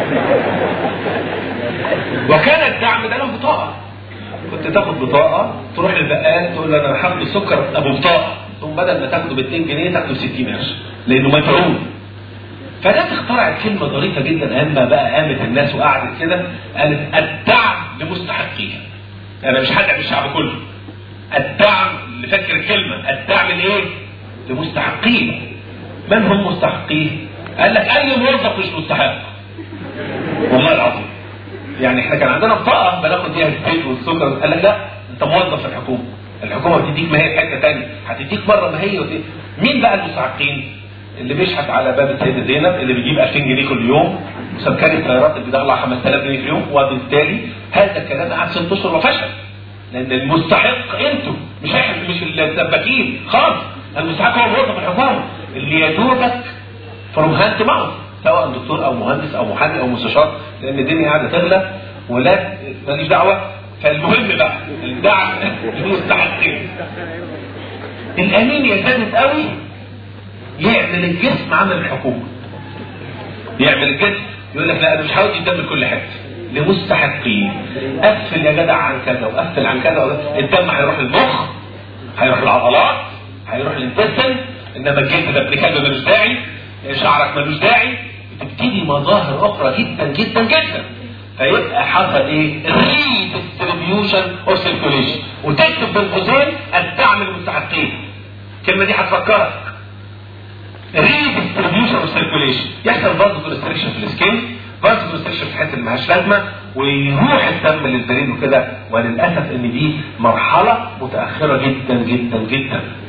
وكان الدعم ده له بطاقه كنت تاخد بطاقه تروح للبقال تقول له انا هاخد السكر ابو بطاقه ثم بدل ما تاخده ب 2 جنيه تاخده ب 60 قرش لانه مدعوم فناس اخترعت كلمه ظريفه جدا اما بقى قامت الناس وقعدت كده قالت الدعم لمستحقيها انا مش هدعم الشعب كله الدعم اللي فاكر الكلمه الدعم لايه؟ لمستحقيه من هم مستحقيه؟ قال لك اي موظف مش مستحق والله العظيم يعني احنا كان عندنا بطاقه بناخد فيها الزيت والسكر قال لك لا انت موظف في الحكومه الحكومه بتديك ما هي في حته ثانيه هتديك مره ما هي وتديك. مين بقى المستحقين؟ اللي بيشحت على باب السيده زينب اللي بيجيب 2000 جنيه كل يوم وسكان الطيارات اللي بيطلع 5000 جنيه في اليوم وبالتالي هذا الكلام قعد ست اشهر وفشل لان المستحق انتوا مش احنا مش السباكين خالص المستحق هو موظف الحكومه اللي يدوبك فروم هاند ماوث سواء دكتور او مهندس او محامي او مستشار لان الدنيا قاعده تغلى ولا ماليش دعوه فالمهم بقى الدعم للمستحقين الانيميا زادت قوي يعمل الجسم عمل الحكومه يعمل الجسم يقول لك لا انا مش هودي الدم لكل حته لمستحقين قفل يا جدع عن كذا وقفل عن كذا وقفل. الدم هيروح للمخ هيروح للعضلات هيروح للجسم انما الجلد ده ابن كلب ملوش داعي شعرك ملوش داعي بتبتدي مظاهر اخرى جدا جدا جدا فيبقى حصل ايه؟ ريديستريبيوشن اوف سيركوليشن وتكتب بين قوسين الدعم للمستحقين الكلمه دي هتفكرك ريديستريبيوشن اوف سيركوليشن يحصل برضه كونستريكشن في السكين برضه كونستريكشن في الحته اللي مالهاش لازمه ويروح الدم للبرين وكده وللاسف ان دي مرحله متاخره جدا جدا جدا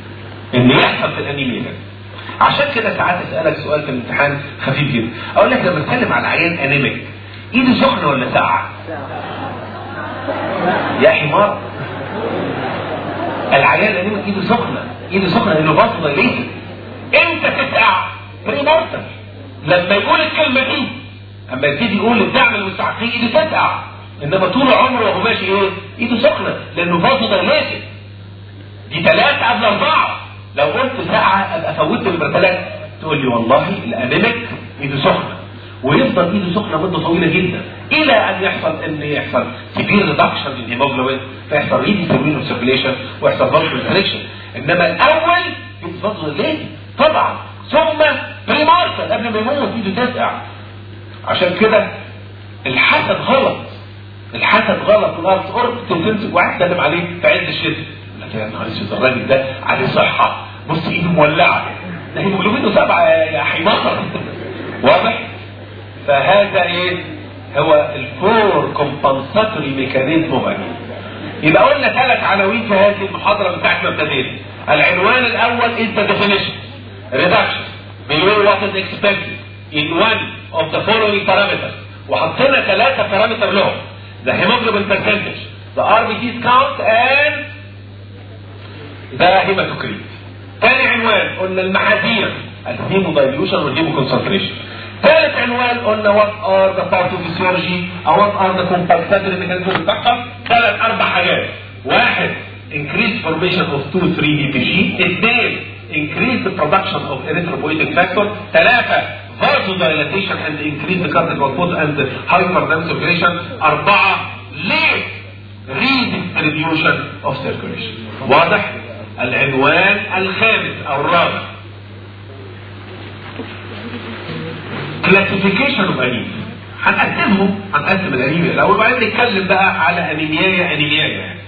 ان يحصل في الانيميا ده عشان كده ساعات اسالك سؤال في الامتحان خفيف جدا اقول لك لما اتكلم على عيان انيميك ايده سخنه ولا ساقعه؟ يا حمار العيان الانيميك ايده سخنه ايده سخنه لانه باص دايليتد امتى تسقع؟ بري مارتر لما يقول الكلمه دي اما يبتدي يقول الدعم المستحقين ايده تسقع انما طول عمره وهو ماشي ايه؟ ايده سخنه لانه باص دايليتد دي ثلاثه قبل اربعه لو قلت ساعة ابقى فوتت نمرة ثلاثة تقول لي والله الانيميك ايده سخنة ويفضل ايده سخنة مدة طويلة جدا الى ان يحصل ان يحصل كبير ريدكشن للهيموجلوبين فيحصل ريدي سيرمين سيركيليشن ويحصل فاسكولار سليكشن انما الاول بيتفضل ليه؟ طبعا ثم بريماركل قبل ما يموت ايده تسقع عشان كده الحسد غلط الحسد غلط والارض قرب تمسك واحد تسلم عليه في عز الشتاء يا نهار اسود الراجل ده عليه صحه بص ايده مولعه ده هيموجلوبينه سبعه يا حمار واضح؟ فهذا ايه؟ هو الفور كومبنساتوري ميكانيزم اوف يبقى قلنا ثلاث عناوين في هذه المحاضره بتاعت ما ابتدينا العنوان الاول is the definition reduction below what is expected in one of the following parameters وحطينا ثلاثه بارامتر لهم the hemoglobin percentage the RBC count and ده هيماتوكريت ثاني عنوان قلنا المحاذير الهيمو دايليوشن والهيمو كونسنتريشن ثالث عنوان قلنا وات ار ذا باثوفيسيولوجي او وات ار ذا كومباكتاتوري ميكانيزم بتاعها ثلاث اربع حاجات واحد increase formation of 2 3 DPG اثنين increase the production of erythropoietic factor ثلاثة vasodilation and increase the cardiac output and hypertensive circulation أربعة late redistribution of circulation واضح؟ العنوان الخامس او الرابع كلاسيفيكيشن اوف انيميا هنقسمهم هنقسم الانيميا الاول وبعدين نتكلم بقى على انيميايا انيميايا يعني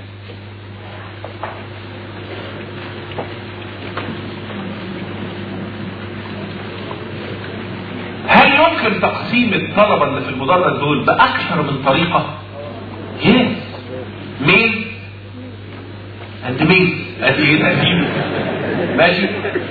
هل يمكن تقسيم الطلبه اللي في المدرج دول باكثر من طريقه؟ يس ميل اند ميل ادي القديم ماشي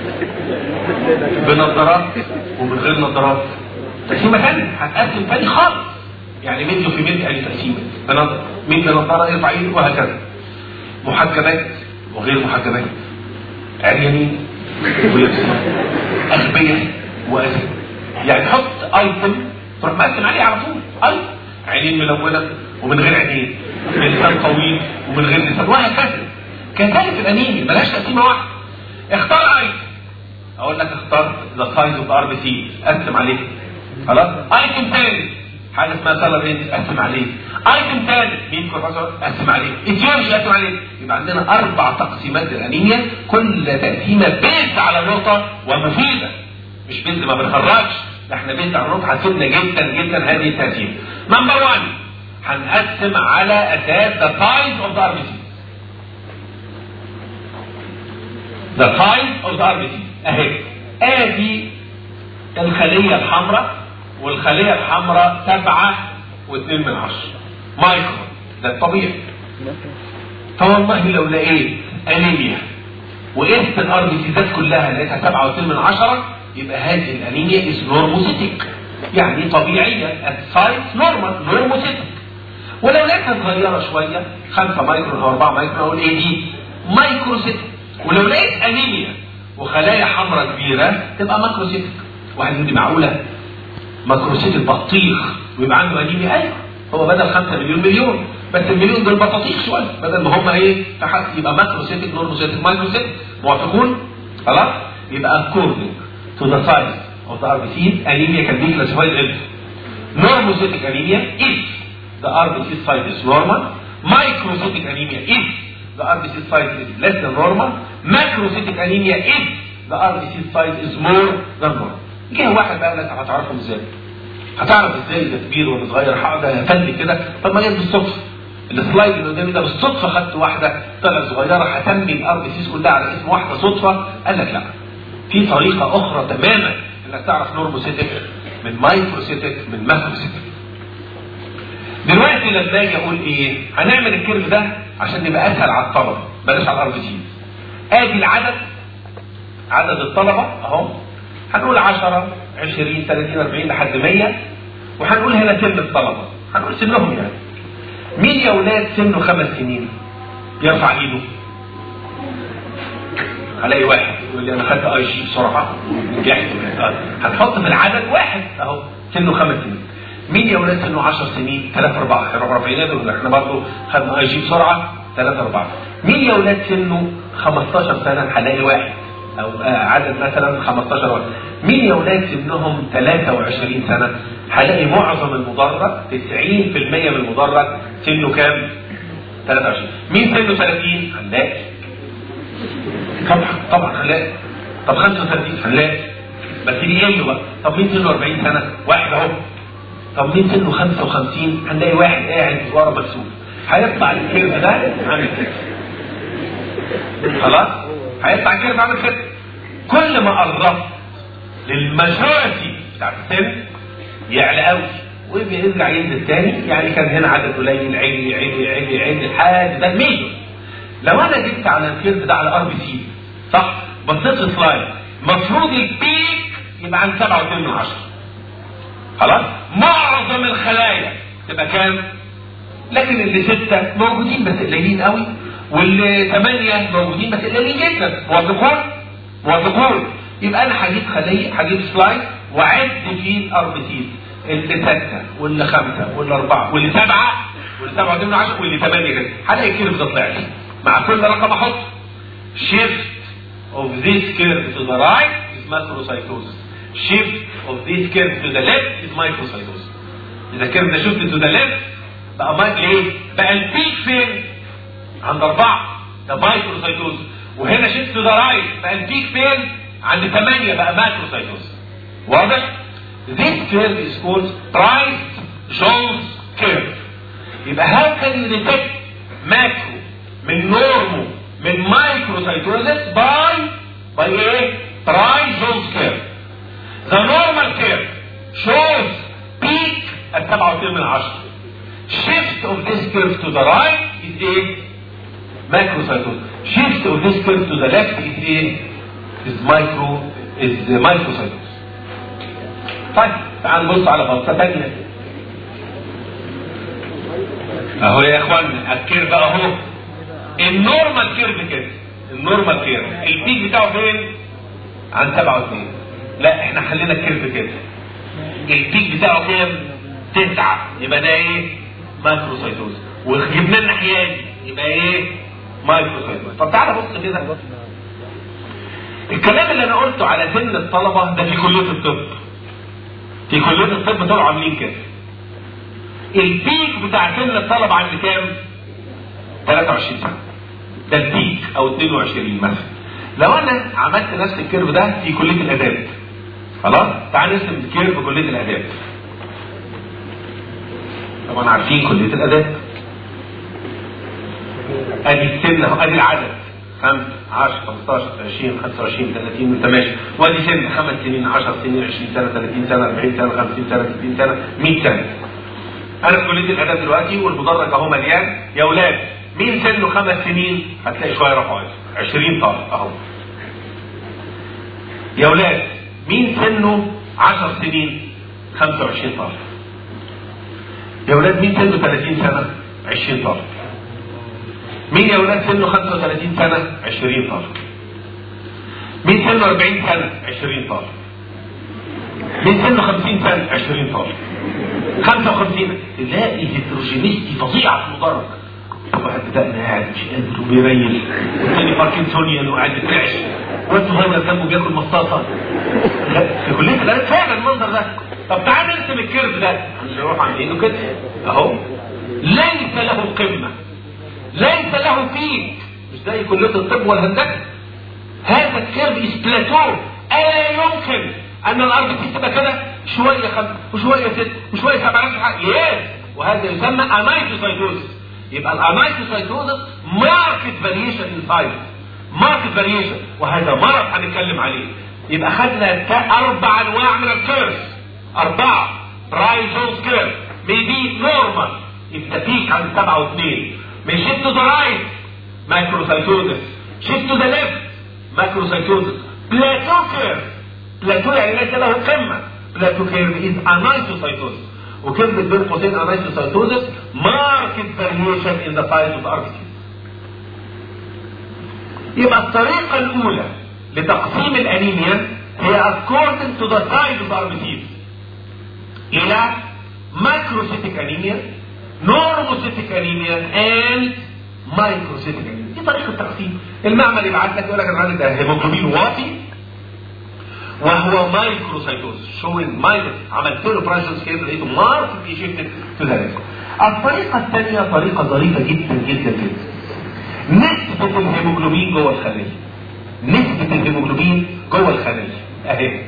بنظارات ومن غير نظارات تقسيمه ثانيه هتقسم ثاني خالص يعني ميديو في ميديو ادي تقسيمه بنظر مين بنظاره يرفع ايده وهكذا محجبات وغير محجبات عريانين ويبسم اغبياء واسم يعني حط ايتم تروح مقسم عليه على طول ايتم عينين ملونه ومن غير عينين لسان طويل ومن غير لسان وهكذا كذلك الانيميا ملهاش تقسيمه واحده اختار ايتم اقول لك اختار ذا سايز اوف ار بي سي قسم عليه خلاص ايتم ثالث حاجه اسمها سالر ريت قسم عليه ايتم ثالث مين بروفيسور قسم عليه اتيولوجي قسم عليه يبقى عندنا اربع تقسيمات للانيميا كل تقسيمه بيز على نقطه ومفيده مش بيز ما بنخرجش ده احنا بيز على نقطه هتفيدنا جدا جدا هذه التقسيمه نمبر 1 هنقسم على اساس ذا سايز اوف ذا ار بي سي the size of the RBC اهي ادي الخلية الحمراء والخلية الحمراء سبعة واثنين من عشرة مايكرو ده الطبيعي فوالله لو لقيت انيميا وقست الار بي سيزات كلها لقيتها سبعة واثنين من عشرة يبقى هذه الانيميا از نورموسيتيك يعني طبيعية السايز نورمال نورموسيتيك ولو لقيتها صغيرة شوية خمسة مايكرون او أربعة مايكرون اقول ايه دي مايكروسيتيك ولو لقيت انيميا وخلايا حمراء كبيره تبقى ماكروسيتك واحد يقول لي معقوله ماكروسيت البطيخ ويبقى عنده انيميا ايوه هو بدل 5 مليون مليون بس المليون دول بطاطيخ شويه بدل ما هم ايه تحت يبقى ماكروسيتك نورموسيتك مايكروسيتك موافقون خلاص يبقى according to the size of the RBCs anemia can be classified as normocytic anemia if the RBC size is normal microcytic anemia if the RBC size is less than normal macrocytic anemia if the RBC size is more than normal جه واحد بقى لك هتعرفهم ازاي هتعرف ازاي ده كبير ولا صغير حاجه فن كده طب ما جت بالصدفه السلايد اللي قدامي ده بالصدفه خدت واحده طلعت صغيره هسمي الار بي سيز كلها على اسم واحده صدفه قال لك لا في طريقه اخرى تماما انك تعرف نورموسيتك من مايكروسيتك من ماكروسيتك دلوقتي لما اجي اقول ايه هنعمل الكيرف ده عشان نبقى اسهل على الطلبه بلاش على الار بي سيز ادي العدد عدد الطلبه اهو هنقول 10 20 30 40 لحد 100 وهنقول هنا سن الطلبه هنقول سنهم يعني مين يا اولاد سنه خمس سنين يرفع ايده هلاقي واحد يقول لي انا خدت اي جي بسرعه نجحت هنحط في العدد واحد اهو سنه خمس سنين مين يا ولاد سنه 10 سنين 3 4 هيروحوا رافعين ايدهم احنا برضه خدنا اي جي بسرعه 3 4 مين يا ولاد سنه 15 سنه هلاقي واحد او آه عدد مثلا 15 واحد مين يا ولاد سنهم 23 سنه هلاقي معظم المدرج 90% من المدرج سنه كام 23 مين سنه 30 هنلاقي طبعا طبعا هنلاقي طب 35 هنلاقي بس دي ايه بقى طب مين سنه 40 سنه واحد اهو طب مين سنه 55 هنلاقي واحد قاعد ورا مكسوف هيطلع الكيرف ده عامل كده خلاص هيطلع الكيرف عامل كده كل ما قربت للماجورتي بتاعت السن يعلى قوي وبيرجع ينزل تاني يعني كان هنا عدد قليل عالي عالي عالي عالي لحد ده الميجر لو انا جبت على الكيرف ده على ار بي سي صح بصيت في سلايد المفروض البيك يبقى عن 7 من 10 خلاص معظم الخلايا تبقى كام لكن اللي ستة موجودين بس قليلين قوي واللي ثمانية موجودين بس قليلين جدا موافقون موافقون يبقى انا هجيب خلية هجيب سلايد واعد فيه الار بي سي اللي ستة واللي خمسة واللي أربعة واللي سبعة واللي سبعة من عشرة واللي ثمانية كده هلاقي كيرف ده طلع لي مع كل رقم احط shift of this curve to the right is macrocytosis shift of this curve to the left is microcytosis اذا الكيرف ده شفت to the left بقى ما ايه بقى البيك فين عند أربعة ده مايكروسايتوز وهنا شفت to the right بقى البيك فين عند ثمانية بقى ماكروسايتوز واضح this curve is called Price Jones curve يبقى how can you detect macro من نورمو من مايكروسايتوزس باي باي ايه؟ تراي جونز كيرف. The normal curve shows peak at 7 من 10. Shift of this curve to the right is ايه؟ macrocytosis. Shift of this curve to the left is ايه؟ is micro is microcytosis. طيب تعال نبص على بصة تانية. اهو يا اخوان الكيرف اهو النورمال كيرف كده النورمال كيرف البيك بتاعه فين؟ عن 7 و2 لا احنا خلينا الكيرف كده البيك بتاعه كام؟ 9 يبقى ده ايه؟ مايكروسايتوز وجبنا الناحيه دي يبقى ايه؟ مايكروسايتوز طب تعالى بص كده الكلام اللي انا قلته على سن الطلبه ده في كليه الطب في كليه الطب طلعوا عاملين كده البيك بتاع سن الطلبه عند كام؟ 23 سنه ده البيك او 22 مثلا لو انا عملت نفس الكيرف ده في كليه الاداب خلاص تعال نرسم الكيرف في كليه الاداب طبعا عارفين كليه الاداب ادي السن اهو ادي العدد 5 10 15 20 25 30 وانت ماشي وادي سن 5 سنين 10 سنين 20 سنه 30 سنه 40 سنه 50 سنه 60 سنه 100 سنه انا في كليه الاداب دلوقتي والمدرج اهو مليان يا اولاد مين سنه خمس سنين هتلاقي شويه رفعوا 20 طالب اهو يا اولاد مين سنه 10 سنين 25 طالب يا اولاد مين سنه 30 سنه 20 طالب مين يا اولاد سنه 35 سنه 20 طالب مين سنه 40 سنه 20 طالب مين سنه 50 سنه 20 طالب 55 تلاقي هيتروجينيستي فظيعه في المدرج واحد بدأنا قاعد مش قادر وبيريل والتاني باركنسونيان وقاعد يترعش وانت صغير جنبه بياكل مصاصه في كليه الاداب فعلا المنظر ده طب تعال نرسم الكيرف ده نروح عاملينه كده اهو ليس له قمه ليس له بيك مش زي كليه الطب والهندسه هذا الكيرف از بلاتو الا يمكن ان الارض تبقى كده شويه خمسه وشويه ست وشويه سبعه يس وهذا يسمى امايتوسايتوزس يبقى الامايتوسايتوزس ماركت فاريشن ان سايز ماركت فاريشن وهذا مرض هنتكلم عليه يبقى خدنا اربع انواع من الكيرف اربعه رايزوز كيرف ميبي نورمال يبقى بيك عند سبعه واثنين من شيفت تو ذا رايت مايكروسايتوزس شيفت تو ذا ليفت مايكروسايتوزس بلاتو كيرف بلاتو يعني ليس له قمه بلاتو كيرف از انايتوسايتوز وكلمه بين قوسين انايتوسايتوزس ماركت فاريشن ان ذا سايز اوف اربيتيز يبقى الطريقه الاولى لتقسيم الانيميا هي according to the size of RBCs الى ماكروسيتيك انيميا نورموسيتيك انيميا and مايكروسيتيك انيميا دي طريقه تقسيم المعمل يبعت لك يقول لك الراجل ده هيموجلوبين واطي وهو مايكروسايتوز شوين مايكرو عملت له برايشن سكيل لقيته مارك في شيفت تو ذا الطريقه الثانيه طريقه ظريفه جدا جدا جدا نسبه الهيموجلوبين جوه الخليه نسبه الهيموجلوبين جوه الخليه اهي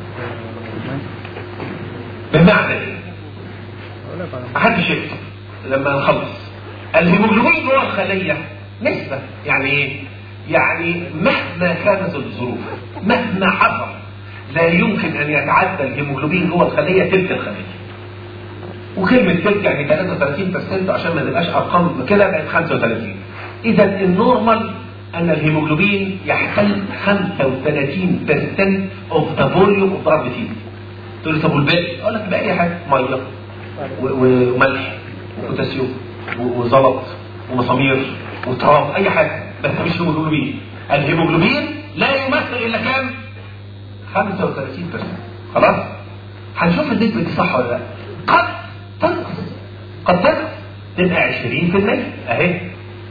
بمعنى ايه محدش يكتب لما نخلص الهيموجلوبين جوه الخليه نسبه يعني ايه يعني مهما كانت الظروف مهما حصل لا يمكن ان يتعدى الهيموجلوبين جوه الخليه تلك الخليه وكلمه تلك يعني 33% عشان ما نبقاش ارقام كده بقت 35 اذا النورمال ان الهيموجلوبين يحتل 35% اوف ذا فوليوم اوف ضرب فيه تقول لي طب والباقي؟ اقول لك باقي حاجه ميه وملح وبوتاسيوم وزلط ومسامير وتراب اي حاجه بس مش هيموجلوبين الهيموجلوبين لا يمثل الا كام 35% خلاص هنشوف النسبه دي صح ولا لا قد تنقص قد تنقص تبقى 20% اهي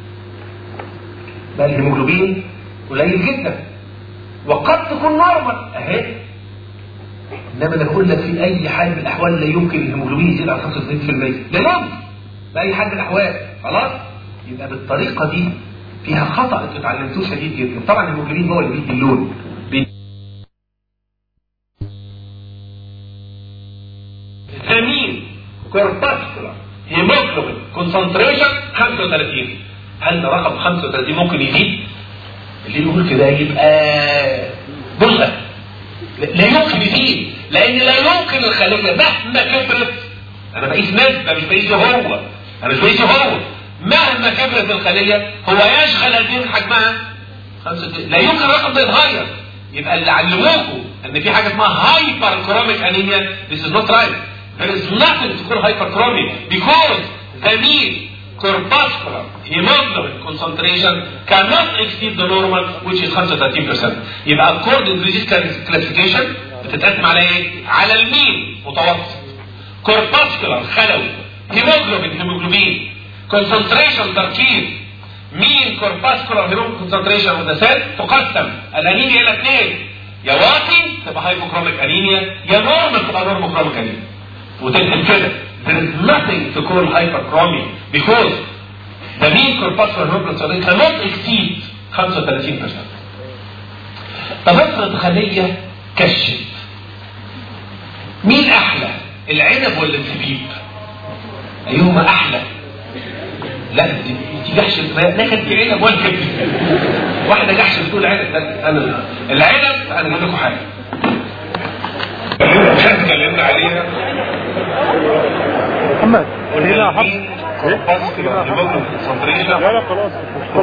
بقى الهيموجلوبين قليل جدا وقد تكون نورمال اهي انما انا بقول لك في اي حال من الاحوال لا يمكن الهيموجلوبين يزيد عن 35% لا يمكن باي حال من الاحوال خلاص يبقى بالطريقه دي فيها خطا انتوا اتعلمتوه شديد جدا طبعا الهيموجلوبين هو اللي بيدي اللون ثمين كورباسكولار هيموجلوبين كونسنتريشن 35 هل ده رقم 35 ممكن يزيد؟ اللي يقول كده يبقى بلغة لا يمكن يزيد لان لا يمكن الخلية مهما كبرت انا بقيس نسبة مش بقيسه هو انا مش بقيسه هو مهما كبرت الخلية هو يشغل قد حجمها 35 لا يمكن الرقم ده يتغير يبقى اللي علموكم ان في حاجه اسمها هايبر كروميك انيميا this is not right there is nothing to call hyperchromic because the mean corpuscular hemoglobin concentration cannot exceed the normal which is 35% يبقى according to this classification بتتقسم على ايه؟ على المين متوسط corpuscular خلوي hemoglobin هيموجلوبين concentration تركيز مين كورباسكولار هيموجلوبين كونسنتريشن اوف ذا سيل تقسم الانيميا الى اثنين يا واطي تبقى هايبوكروميك انيميا يا نورمال تبقى نورموكروميك انيميا وتكتب كده there is nothing to call hyperchromic because the mean corpuscular hemoglobin concentration cannot exceed 35% طب افرض خلية كشف مين احلى العنب ولا الزبيب ايهما احلى لا دي جحش لا كانت في عنب ولا كانت واحده جحش بتقول عنب انا العنب انا اقول لكم حاجه اتكلمنا عليها محمد هنا حط لا لا خلاص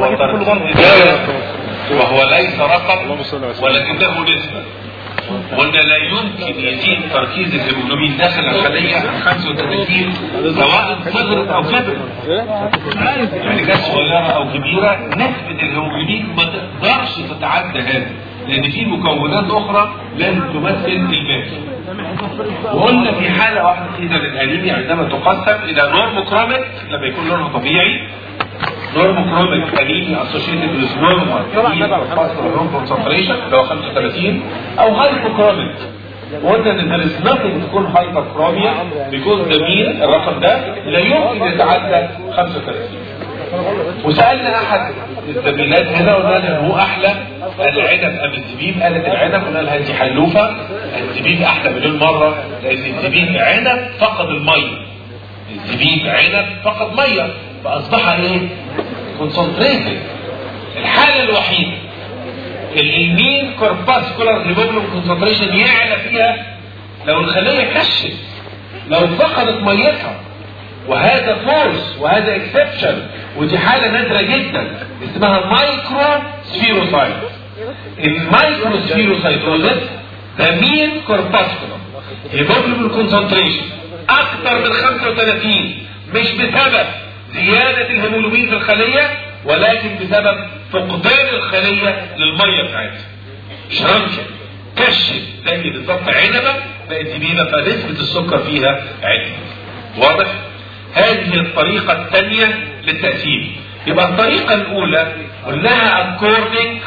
وهو ليس رقم اللهم صل على سيدنا ولكنه نسبة وأن لا يمكن يزيد تركيز الهيموجلوبين داخل الخلية عن 35 سواء صغرت أو كبرت يعني كانت صغيرة أو كبيرة نسبة الهيموجلوبين ما تقدرش تتعدى هذا لأن في مكونات أخرى لازم تمثل الباقي وقلنا في حالة واحدة إذا الأنيميا عندما تقسم إلى نورموكروميك لما يكون لونها طبيعي نورموكروميك أنيميا associated with normal concentration اللي هو 35 أو هايبوكروميك وقلنا ان there is nothing تكون هايبركروميا because the mean الرقم ده لا يمكن يتعدى 35 وسألنا أحد الزميلات هنا وقلنا لها هو أحلى العنب أم الزبيب قالت العنب قلنا لها دي حلوفة الزبيب أحلى مليون مرة لأن الزبيب عنب فقد المية الزبيب عنب فقد مية فأصبح إيه؟ كونسنتريتد الحالة الوحيدة اللي المين كورباسكولار هيموجلوبين كونسنتريشن يعلى فيها لو الخلية كشت لو فقدت ميتها وهذا فورس وهذا اكسبشن ودي حالة نادرة جدا اسمها مايكرو سفيروسايت in microspherocytosis the mean corpuscular hemoglobin concentration اكثر من 35 مش بسبب زيادة الهيموجلوبين في الخلية ولكن بسبب فقدان الخلية للمية بتاعتها شرنكة كشف زي بالظبط عنبة بقت زبيبة فنسبة السكر فيها عالية واضح؟ هذه الطريقة الثانية للتقسيم يبقى الطريقة الأولى قلناها according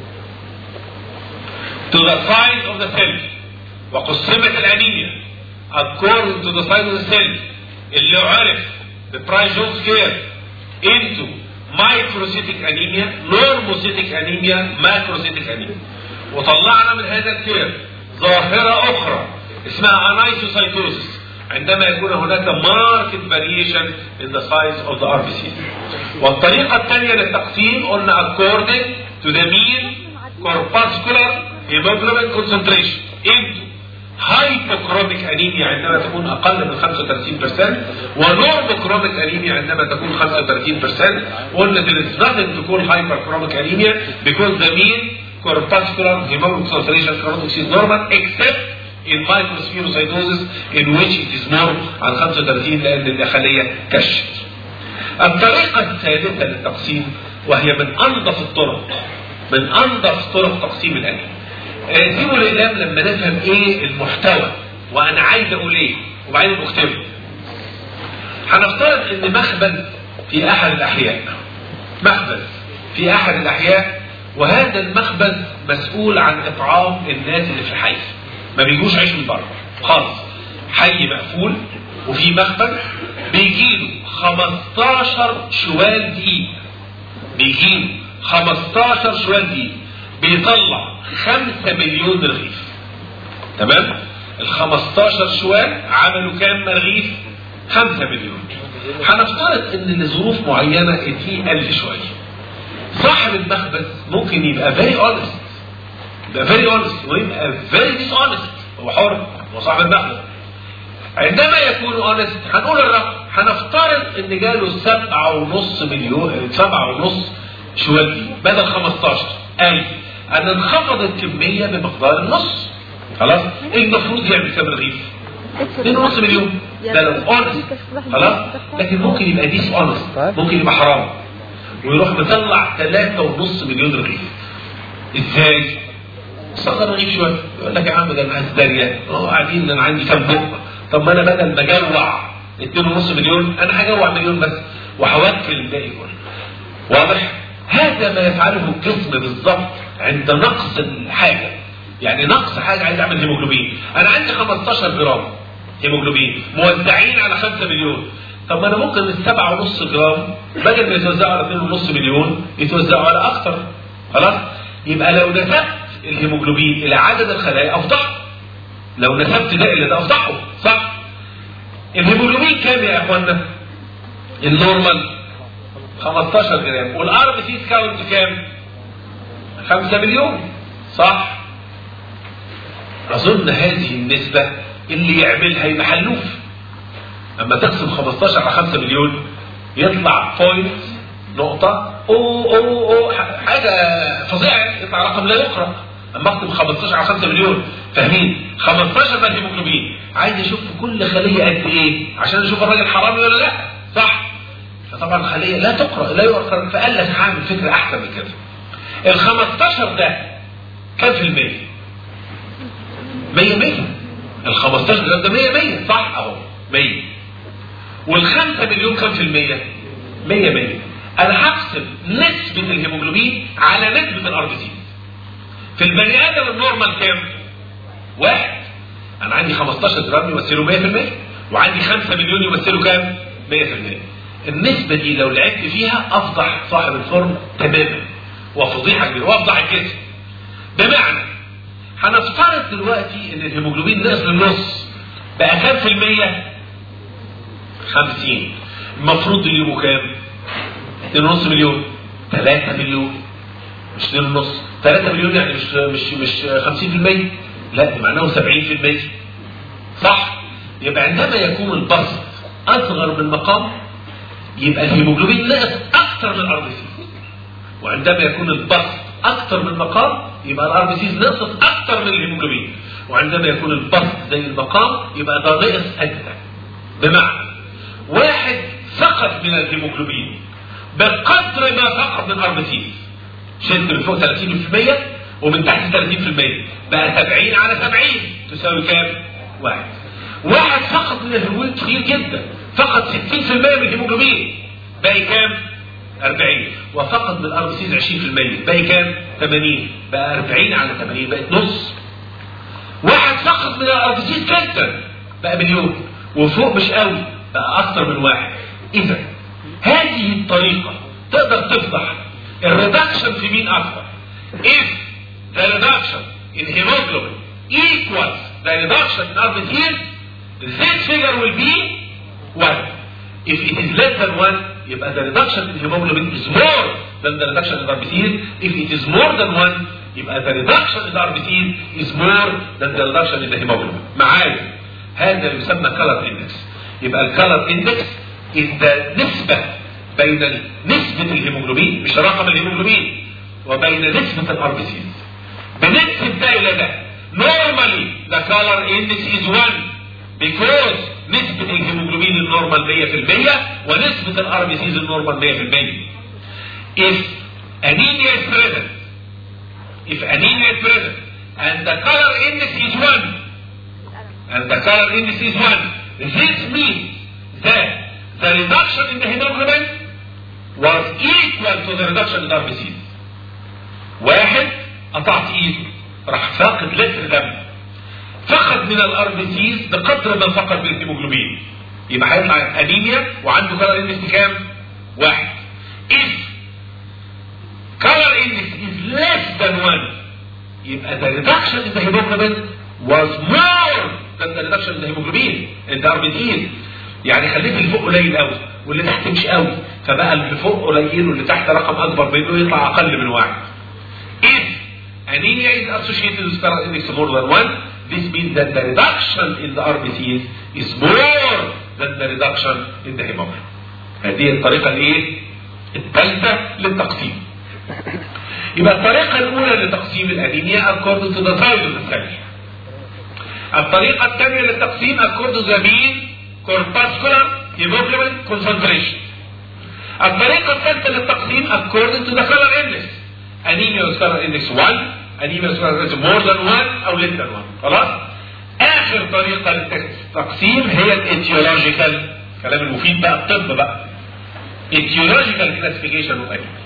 to the size of the cell وقسمت الأنيميا according to the size of the cell اللي عرف ببرايجون سكير into microcytic anemia normocytic anemia macrocytic anemia وطلعنا من هذا الكير ظاهرة أخرى اسمها انايسوسايتوزس عندما يكون هناك marked variation in the size of the RBC والطريقة الثانية للتقسيم قلنا according to the mean corpuscular hemoglobin concentration into هايبوكروميك انيميا عندما تكون اقل من 35% ونورموكروميك انيميا عندما تكون 35% قلنا there is nothing to call hyperchromic anemia because the mean corpuscular hemoglobin concentration chromatic is normal except in microspherocytosis in which it is more عن 35 لان الخليه كشت. الطريقه الثالثه للتقسيم وهي من انظف الطرق من انظف طرق تقسيم الانيميا. سيبوا الإعلام لما نفهم إيه المحتوى وأنا عايز أقول إيه وبعدين أكتبه. هنفترض إن مخبز في أحد الأحياء مخبز في أحد الأحياء وهذا المخبز مسؤول عن إطعام الناس اللي في الحي ما بيجوش عيش من بره خالص حي مقفول وفي مخبز بيجيله 15 شوال دقيق بيجيله 15 شوال دقيق بيطلع 5 مليون رغيف تمام ال 15 شوال عملوا كام رغيف 5 مليون هنفترض ان لظروف معينه دي قل شويه صاحب المخبز ممكن يبقى فيري اونست يبقى فيري اونست ويبقى فيري ديس اونست هو حر هو صاحب المخبز عندما يكون اونست هنقول الرقم هنفترض ان جاله سبعة ونص مليون سبعة ونص شوال دي بدل 15 اي ان انخفضت الكمية بمقدار النص خلاص المفروض يعمل كام رغيف 2.5 مليون ده لو اونست خلاص لكن ممكن يبقى ديس اونست ممكن يبقى حرام ويروح مطلع 3.5 مليون رغيف ازاي؟ صغر رغيف شويه يقول لك يا عم ده الناس داريه اه قاعدين انا عندي كام بق طب ما انا بدل ما اجوع 2.5 مليون انا هجوع مليون بس وهوكل الباقي كله واضح؟ هذا ما يفعله الجسم بالضبط عند نقص الحاجه يعني نقص حاجه عايز اعمل هيموجلوبين انا عندي 15 جرام هيموجلوبين موزعين على 5 مليون طب ما انا ممكن السبعة ونص جرام بدل ما يتوزعوا على 2.5 مليون يتوزعوا على اكتر خلاص يبقى لو نسبت الهيموجلوبين الى عدد الخلايا افضحه لو نسبت ده الى ده افضحه صح الهيموجلوبين كام يا اخوانا النورمال 15 جرام والار بي سي كاونت كام 5 مليون صح اظن هذه النسبة اللي يعملها يبقى حلوف اما تقسم 15 على 5 مليون يطلع بوينت نقطة او او او حاجة فظيعة يطلع رقم لا يقرأ اما اكتب 15 على 5 مليون فاهمين 15 بقى هيموجلوبين عايز اشوف في كل خلية قد ايه عشان اشوف الراجل حرامي ولا لا صح فطبعا الخلية لا تقرأ لا يقرأ فقال لك هعمل فكرة احسن من كده ال 15 ده كام في المية؟ 100 100 ال 15 ده 100 100 صح اهو 100 وال 5 مليون كام في المية؟ 100 100 انا هقسم نسبة الهيموجلوبين على نسبة الار بي سي في البني ادم النورمال كام؟ واحد انا عندي 15 جرام يمثلوا 100% وعندي 5 مليون يمثلوا كام؟ 100% النسبة دي لو لعبت فيها افضح صاحب الفورم تماما وفضيحة كبيرة وافضح الجسم بمعنى هنفترض دلوقتي ان الهيموجلوبين نقص للنص بقى كام في المية؟ 50 المفروض يجيبوا كام؟ 2.5 مليون 3 مليون مش 2.5 3 مليون يعني مش مش مش 50% لا دي معناه 70% صح؟ يبقى عندما يكون البسط اصغر من مقام يبقى الهيموجلوبين نقص اكثر من الار بي سي وعندما يكون البسط اكثر من مقام يبقى الار بي سيز نقصت اكتر من الهيموجلوبين وعندما يكون البسط زي المقام يبقى ده نقص اجزاء بمعنى واحد سقط من الهيموجلوبين بقدر ما سقط من الار بي سيز شلت من فوق 30% ومن تحت 30% بقى 70 على 70 تساوي كام؟ واحد واحد فقط من الهيموجلوبين تقيل جدا فقط 60% من الهيموجلوبين باقي كام؟ 40 وفقط من الار بي سيز 20% باقي كام؟ 80 بقى 40 على 80 بقت نص واحد فقط من الار بي سيز جدا بقى مليون وفوق مش قوي بقى اكثر من واحد اذا هذه الطريقه تقدر تفضح الريدكشن في مين اكثر if the reduction in hemoglobin equals the reduction in RBCs this figure will be 1 if it is less than 1 يبقى the reduction in hemoglobin is more than the reduction in RBCs if it is more than 1 يبقى the reduction in RBCs is more than the reduction in the hemoglobin معايا هذا يسمى color index يبقى الكالر index is the نسبة بين نسبة الهيموجلوبين مش رقم الهيموجلوبين وبين نسبة الار بي سيز بننسب ده إلى ده normally the color index is 1 because نسبة الهيموجلوبين النورمال 100% ونسبة الار بي سيز النورمال 100% if anemia is present if anemia is present and the color index is 1 and the color index is 1 this means that the reduction in the hemoglobin was equal to the reduction in the RBCs. واحد قطعت ايده راح فاقد لتر دم فقد من الار بي سيز بقدر ما فقد من الهيموجلوبين يبقى هيطلع انيميا وعنده كلر اندكس كام؟ واحد. If color index is less than one يبقى the reduction in the hemoglobin was more than the reduction in the hemoglobin in the RBCs يعني خليت اللي فوق قليل قوي واللي تحت مش قوي فبقى اللي فوق قليل واللي تحت رقم اكبر منه يطلع اقل من واحد. If anemia is associated with color index more than one, this means that the reduction in the RBCs is more than the reduction in the hemoglobin. هذه الطريقة الايه؟ الثالثة للتقسيم. يبقى الطريقة الأولى لتقسيم الأنيميا according to the size of the cell. الطريقة الثانية للتقسيم according to the mean corpuscular hemoglobin concentration. الطريقة الثالثة للتقسيم according to the color index. anemia with color index 1 anemia with color index more than 1 أو less than 1 خلاص؟ آخر طريقة للتقسيم هي الاتيولوجيكال كلام المفيد بقى الطب بقى etiological classification of anemia.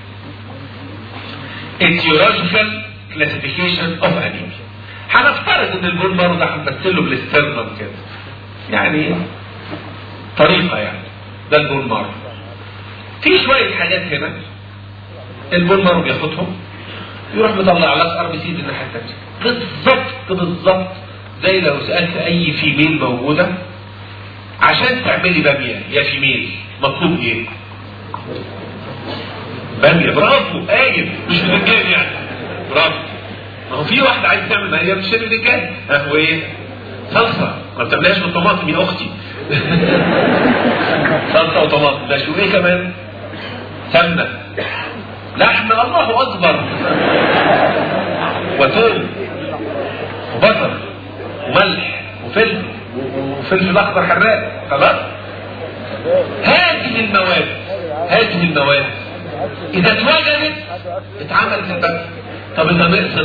etiological classification of anemia. هنفترض ان البون مارو ده هنمثله بالاسترنم كده. يعني طريقه يعني ده البون مارو. في شويه حاجات هنا البون مارو بياخدهم يروح مطلع لك ار بي سي الناحيه الثانيه. بالظبط بالظبط زي لو سالت اي فيميل موجوده عشان تعملي باميه يا فيميل مطلوب ايه؟ باميه برافو قايم مش بتنجان يعني برافو ما هو في واحده عايز تعمل باميه مش بتنجان هو ايه؟ صلصه ما بتعملهاش بالطماطم يا اختي صلصه وطماطم ماشي وايه كمان؟ سمنه لحم الله اكبر وثوم وبصل وملح وفلفل وفلفل اخضر حراق خلاص هذه المواد هذه المواد اذا اتوجدت اتعملت الباميه طب اذا نقصت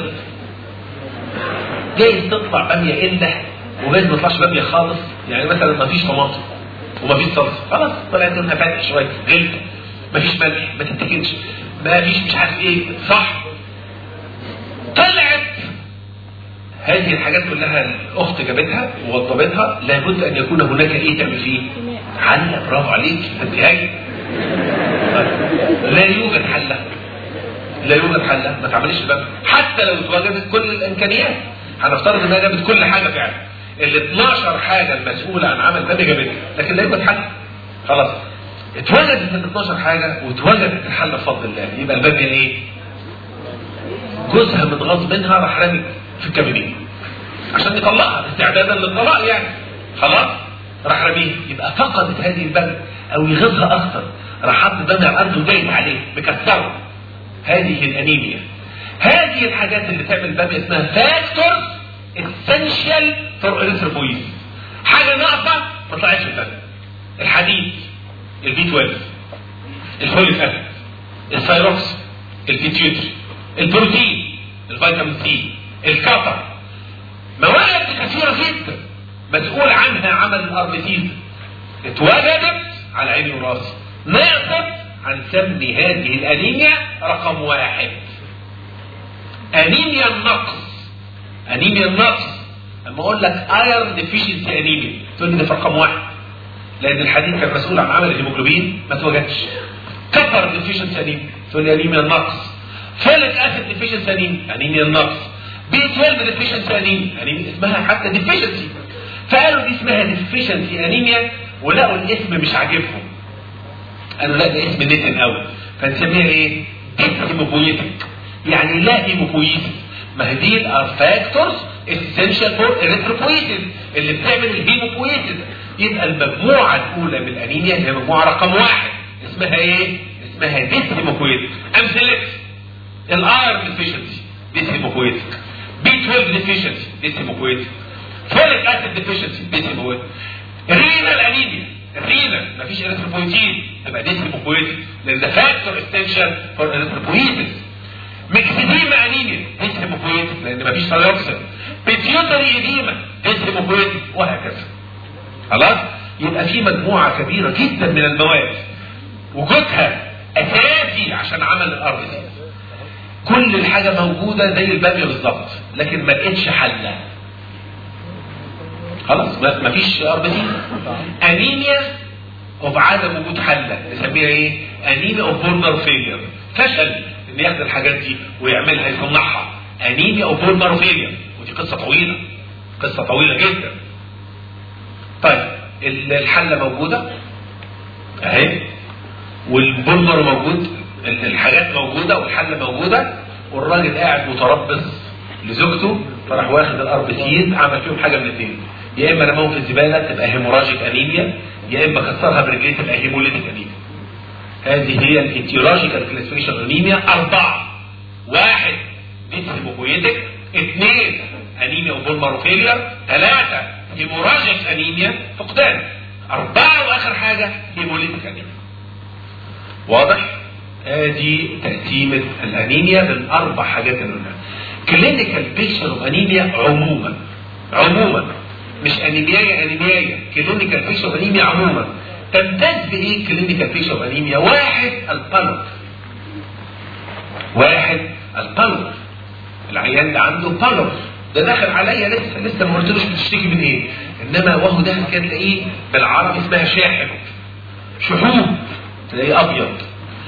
جايز تطلع باميه الا وجايز ما تطلعش باميه خالص يعني مثلا ما فيش طماطم وما فيش صلصه خلاص طلعت لونها فاتح شويه غلت ما فيش ملح ما تتاكلش ما فيش مش عارف ايه صح طلعت هذه الحاجات كلها الاخت جابتها ووضبتها لابد ان يكون هناك ايه تعمل فيه؟ حله برافو عليك انت هاي لا يوجد حله لا يوجد حله ما تعمليش بقى حتى لو اتواجدت كل الامكانيات هنفترض انها جابت كل حاجه فعلا ال 12 حاجه المسؤوله عن عمل باميه جابتها لكن لا يوجد حل خلاص اتوجدت ال 12 حاجه واتوجدت الحل بفضل الله يبقى الباميه ايه؟ جوزها متغاظ منها راح رامي في الكابينيه عشان يطلقها استعدادا للطلاق يعني خلاص راح رميه يبقى فقدت هذه الباميه او يغيظها اكثر راح حط دم على الارض وجايب عليه مكسره هذه الانيميا هذه الحاجات اللي تعمل بامية اسمها فاكتورز اسينشال فور اريثروبويز حاجه ناقصه ما طلعتش البامية الحديد البي 12 الفوليك اسيد الثايروكس البيتيوتري البروتين الفيتامين سي الكفر مواد كثيره جدا مسؤول عنها عمل الاربيتيز اتوجدت على عيني وراسي نقصت هنسمي هذه الانيميا رقم واحد انيميا النقص انيميا النقص لما اقول لك ايرون ديفيشنسي انيميا تقول لي ده في رقم واحد لان الحديد كان مسؤول عن عمل الهيموجلوبين ما اتوجدش كفر ديفيشنسي انيميا تقول لي انيميا النقص فوليك اسيد ديفيشنسي انيميا انيميا النقص بي 12 ديفيشنسي انيميا انيميا اسمها حتى ديفيشنسي فقالوا دي اسمها ديفيشنسي انيميا ولقوا الاسم مش عاجبهم قالوا لا ده اسم نتن قوي فنسميها ايه؟ هيموبويتك يعني لا هيموبويتك ما هي دي ار فاكتورز اسينشال فور اريثروبويتس اللي بتعمل الهيموبويتس يبقى المجموعه الاولى من الانيميا هي مجموعه رقم واحد اسمها ايه؟ اسمها ديس هيموبويتك امثله الايرون ديفيشنسي ديس هيموبويتك بي 12 ديفيشنسي ديس هيموبويتك فوليك اسيد ديفيشنسي ديس هيموبويتك رينال انيميا الرينال مفيش اريثروبويتين تبقى ديس هيموبويتك لان ده فاكتور اسينشال فور اريثروبويتس ميكسيديما انيميا ديس هيموبويتك لان مفيش ثايروكسين بيتيوتري ايديما ديس هيموبويتك وهكذا خلاص يبقى في مجموعه كبيره جدا من المواد وجودها اساسي عشان عمل الارض دي كل الحاجه موجوده زي الباميه بالظبط لكن ما لقيتش حلها خلاص ما فيش ارض دي انيميا اوف عدم وجود حله نسميها ايه؟ انيميا اوف بولمر فيلير فشل ان ياخد الحاجات دي ويعملها يصنعها انيميا اوف بولمر فيلير ودي قصه طويله قصه طويله جدا طيب الحله موجوده اهي والبولمر موجود الحاجات موجوده والحله موجوده والراجل قاعد متربص لزوجته فراح واخد الاربسيين عمل فيهم حاجه من الاثنين يا اما رماهم في الزباله تبقى هيموراجيك انيميا يا اما كسرها برجليه تبقى هيموليتيك انيميا هذه هي الاتيولوجيكال كلاسيفيكيشن انيميا اربعه واحد ديس هيموبويتك اثنين انيميا وبولمر فيلير ثلاثه هيموراجيك انيميا فقدان اربعه واخر حاجه هيموليتيك انيميا واضح؟ ادي تقسيمه الانيميا بالاربع حاجات اللي قلناها كلينيكال بيكشر اوف انيميا عموما عموما مش انيميايا انيميايا كلينيكال بيكشر اوف انيميا عموما تمتاز بايه كلينيكال بيكشر اوف انيميا واحد القلب واحد القلب العيان ده عنده قلب ده داخل عليا لسه لسه ما قلتلوش بتشتكي من ايه انما وهو ده كان تلاقيه بالعربي اسمها شاحب شحوب تلاقيه ابيض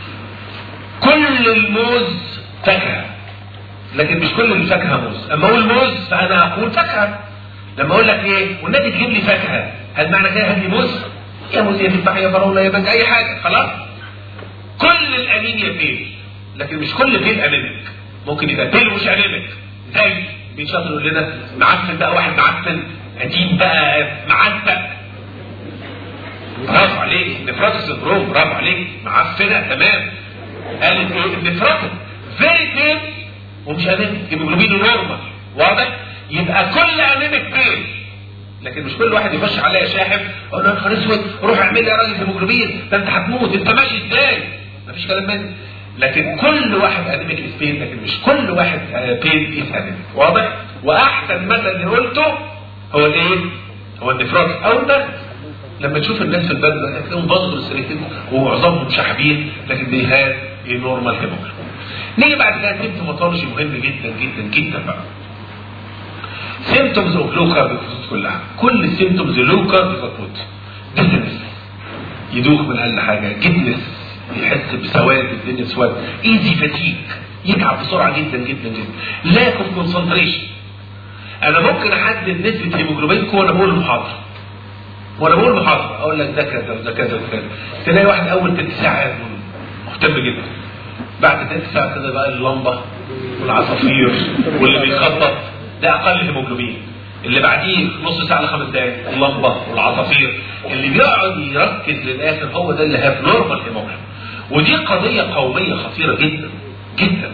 كل الموز فاكهه لكن مش كل الفاكهه موز اما اقول موز فانا اقول فاكهه لما اقول لك ايه والنبي تجيب لي فاكهه هل معنى كده هدي موز يا موز يا تفاح يا فراوله يا بنج اي حاجه خلاص كل الانيميا بيل لكن مش كل بيل انيميك ممكن يبقى بيل مش انيميك زي بيشاطر يقول لنا معفن بقى واحد معفن قديم بقى معتق برافو عليك نفراتك سندروم برافو عليك معفنه تمام قالت ايه النفراتك فيري بيل ومش انيميك هيموجلوبين نورمال واضح يبقى كل انيميك بيل لكن مش كل واحد يخش عليا شاحب اقول له يا نهار اسود روح اعمل لي يا راجل هيموجلوبين ده انت هتموت انت ماشي ازاي؟ مفيش كلام من لكن كل واحد انيميك از بين لكن مش كل واحد بين از انيميك واضح؟ واحسن مثل اللي قلته هو الايه؟ هو النفراط او البرد لما تشوف الناس في البلد هتلاقيهم بصوا السنتين ومعظمهم شحبين لكن دي هاد نورمال هيموجلوبين نيجي بعد كده سيمتوماتولوجي مهم جدا جدا جدا بقى سيمتومز اوف لو كارب كلها كل السيمتومز لو كارب ديزنس يدوخ من اقل حاجه جدنس يحس بسواد الدنيا سواد ايزي فتيك يتعب بسرعه جدا جدا جدا لاك اوف كونسنتريشن انا ممكن احدد نسبه هيموجلوبينكم وانا بقول المحاضره وانا بقول المحاضره اقول لك ده كذا وده كذا وده كذا تلاقي واحد اول ثلاث ساعات مهتم جدا بعد ثلاث ساعات كده بقى اللمبه والعصافير واللي بيخطط ده اقل هيموجلوبين اللي بعديه نص ساعه لخمس دقائق اللمبه والعصافير اللي بيقعد يركز للاخر هو ده اللي هاف نورمال هيموجلوبين ودي قضيه قوميه خطيره جدا جدا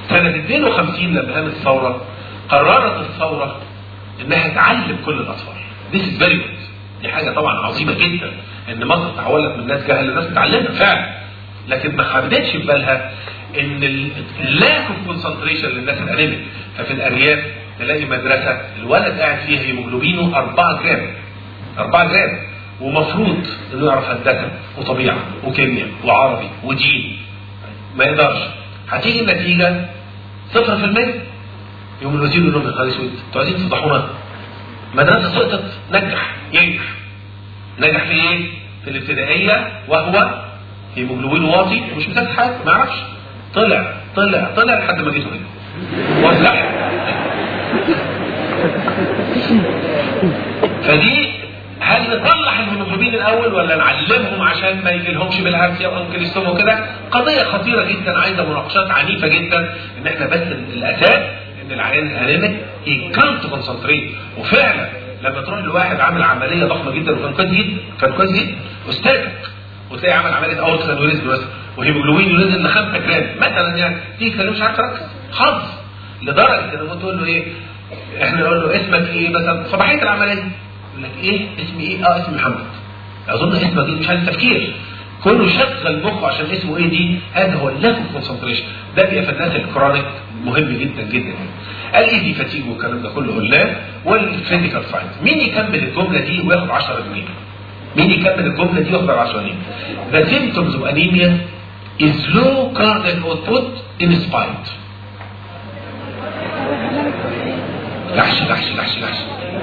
سنة 52 لما قامت الثورة قررت الثورة انها تعلم كل الاطفال This is very good دي حاجة طبعا عظيمة جدا ان مصر تحولت من ناس جهل لناس متعلمة فعلا لكن ما خدتش في بالها ان اللاك اوف كونسنتريشن للناس الانيميك ففي الارياف تلاقي مدرسة الولد قاعد فيها هيموجلوبينه 4 جرام 4 جرام ومفروض انه يعرف هندسة وطبيعة وكيمياء وعربي ودين ما يقدرش هتيجي النتيجة 0% يوم الوزير يقول لهم يا خالد اسود انتوا عايزين تفضحونا مدرسة سقطت نجح ينجح نجح في ايه؟ في الابتدائية وهو هيموجلوبين واطي ومش مذاكر حاجة ما يعرفش طلع طلع طلع لحد ما جيته هنا وزع فدي هل نصلح الهيموجلوبين الاول ولا نعلمهم عشان ما يجيلهمش بالهرسيا وانكليستوم وكده قضيه خطيره جدا عايزه مناقشات عنيفه جدا ان احنا بس الاساس ان العيان الانيميك يكانت كونسنتريت وفعلا لما تروح لواحد عامل عمليه ضخمه جدا وكان كويس جدا كان كويس جدا استاذك وتلاقي عمل عمليه اورت انوريزم مثلا وهيموجلوبين ينزل ل 5 جرام مثلا يعني تيجي تكلمه مش عارف تركز حظ لدرجه ان تقول له ايه احنا نقول له اسمك ايه مثلا صباحيه العمليه دي يقول لك ايه اسمي ايه اه اسمي محمد اظن اسمك ايه مش عايز تفكير كله شغل مخه عشان اسمه ايه دي هذا هو اللاك كونسنتريشن ده بيبقى في الناس الكرونيك مهم جدا جدا الايدي فاتيج والكلام ده كله قلناه والكلينيكال ساينس مين يكمل الجمله دي وياخد 10 جنيه مين يكمل الجمله دي وياخد 10 جنيه The symptoms of anemia is low cardiac output in spite لحش لحش لحش لحش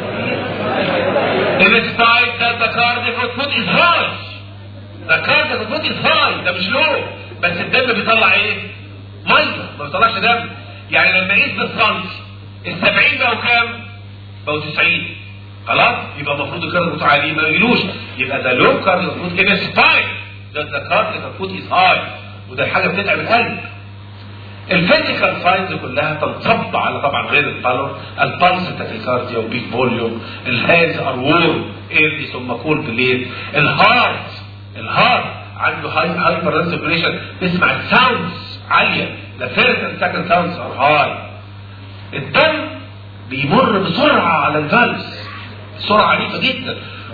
In spite that the cardiac output is high The cardiac output is high ده مش low بس الدم بيطلع ايه؟ ميه ما بيطلعش دم يعني لما اقيس بالسنتي ال 70 بقوا كام؟ بقوا 90 خلاص يبقى المفروض الكارد بتاعه عالي ما يجيلوش يبقى ده لو كارد المفروض كده سبايك ده ده كارد المفروض از هاي وده الحاجه بتتعب القلب الفيزيكال ساينز كلها تنصب على طبعا غير البالور البلس تاكيكارديا وبيك فوليوم الهاز ار وورم ايرلي ثم كول بليد الهارت الهارت عنده هاي هايبر ريسبريشن تسمع الساوندز عاليه ذا فيرست اند سكند ساوندز ار هاي الدم بيمر بسرعه على الفالس سرعه عنيفه جدا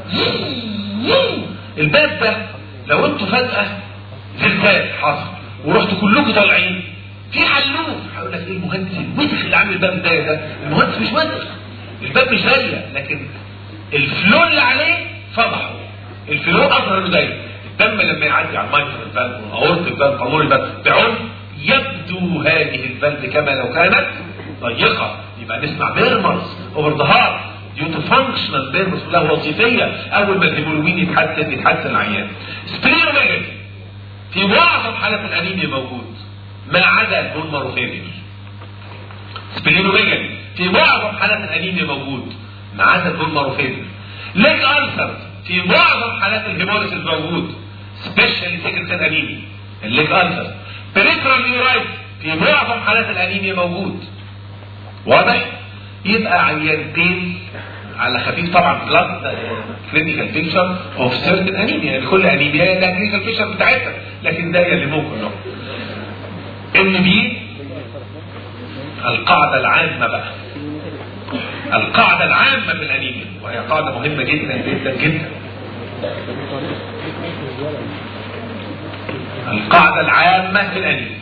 الباب ده لو انتوا فجاه زلزال حصل ورحتوا كلكم طالعين في حلوف هقول لك ايه المهندس الوسخ اللي عامل الباب ده ده المهندس مش وسخ الباب مش غاليه لكن الفلو اللي عليه فضحه الفلو اظهر انه داير الدم لما يعدي على المايكرو فالف والاورت الفالف قاموري فالف بعنف يبدو هذه الفالف كما لو كانت ضيقه يبقى نسمع ميرمرز اوفر ذا هارت ديو تو فانكشنال ميرمرز كلها وظيفيه اول ما الهيموجلوبين يتحسن يتحسن العيان سبليروميجالي في معظم حالات الانيميا موجود ما عدا البون ماروفيرير سبليروميجالي في معظم حالات الانيميا موجود ما عدا البون ماروفيرير ليك ألسر في معظم حالات الهيموليسيس موجود سبيشالي سيكل سيل انيميا الليك ألسر بريترال نيورايت في معظم حالات الانيميا موجود واضح يبقى عيانتين على خفيف طبعا بلاد كلينيكال بيكتشر اوف سيرتن انيميا يعني كل انيميا لها كلينيكال بيكتشر بتاعتها لكن ده اللي ممكن له ان بي القاعدة العامة بقى القاعدة العامة في الانيميا وهي قاعدة مهمة جدا جدا جدا القاعدة العامة في الانيميا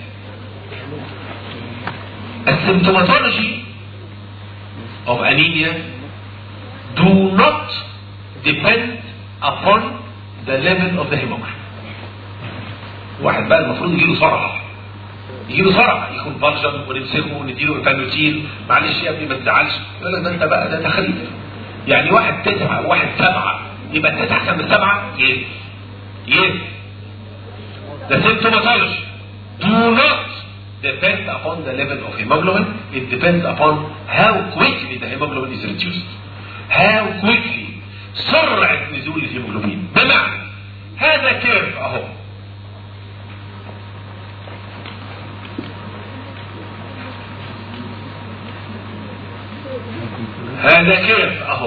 السيمتوماتولوجي of anemia do not depend upon the level of the hemoglobin واحد بقى المفروض يجيله صرع يجيله صرع يكون فالجن ونمسكه ونديله ايبانوتين معلش يا ابني ما تزعلش يقول لك ده انت بقى ده تخريف يعني واحد تسعة وواحد سبعة يبقى التسعة احسن من السبعة يس يس The symptomatology do not depend upon the level of hemoglobin. It depends upon how quickly the hemoglobin is reduced. How quickly سرعة نزول الهيموجلوبين بمعنى هذا كيرف اهو هذا كيرف اهو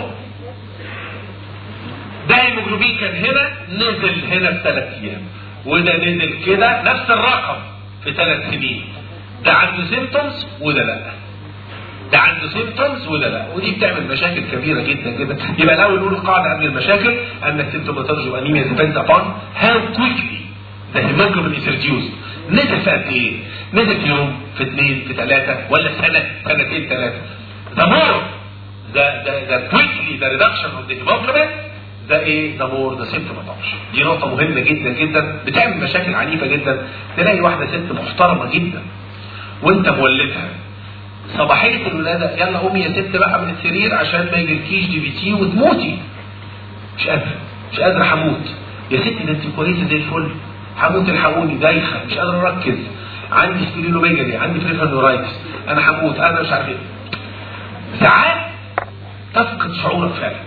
ده هيموجلوبين كان هنا نزل هنا في ثلاث ايام وده نزل كده نفس الرقم في ثلاث سنين ده عنده سيمتومز وده لا ده عنده سيمتومز وده لا ودي بتعمل مشاكل كبيره جدا جدا يبقى الاول نقول القاعده قبل المشاكل ان السيمتوماتولوجي انيميا depends upon how quickly the hemoglobin is reduced نزل في قد ايه؟ نزل في يوم في اثنين في ثلاثه ولا سنه سنتين ثلاثه the more the, the, the quickly the reduction of the hemoglobin ده ايه؟ ده مور ده symptomatology دي نقطة مهمة جدا جدا بتعمل مشاكل عنيفة جدا تلاقي واحدة ست محترمة جدا وانت مولدها صباحية الولادة يلا قومي يا ست بقى من السرير عشان ما يجيلكيش دي في تي وتموتي مش قادرة مش قادرة هموت يا ستي ده انت كويسة زي الفل هموت الحقوني دايخة مش قادرة اركز عندي سبيلينوميجالي عندي بريفانورايتس انا هموت انا مش عارف ايه ساعات تفقد شعورك فعلا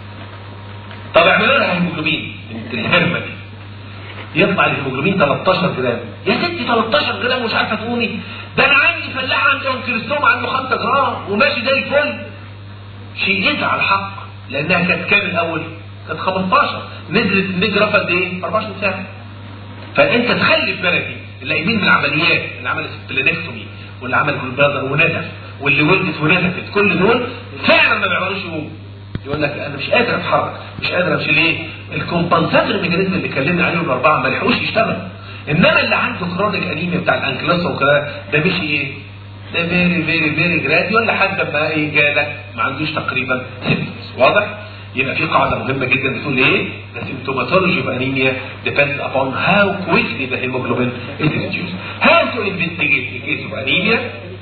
طب اعملوا لها هيموجلوبين انت الهرمه دي يطلع الهيموجلوبين 13 جرام يا ستي 13 جرام مش عارفه تقومي ده انا عندي فلاح عنده كريستوم عنده 5 جرام وماشي زي الفل شيء على الحق لانها كانت كام الاول؟ كانت 15 نزلت النجرة قد ايه؟ 24 ساعه فانت تخلي في بالك اللي قايمين من العمليات اللي عمل سبلينكتومي واللي عمل جلبادر ونزف واللي ولدت ونزفت كل دول فعلا ما بيعرفوش يقوموا يقول لك انا مش قادر اتحرك مش قادر امشي ليه؟ الكومبنساتور ميكانيزم اللي اتكلمنا عليهم الاربعه ما لحقوش يشتغلوا انما اللي عنده كرونيك انيميا بتاع الانكلوسا وكده ده مشي ايه؟ ده فيري فيري فيري جراديوال لحد ما ايه جالك ما عندوش تقريبا سيمبتومز واضح؟ يبقى في قاعده مهمه جدا بتقول ايه؟ The symptomatology of anemia depends upon how quickly the hemoglobin is reduced. How to investigate the case of anemia?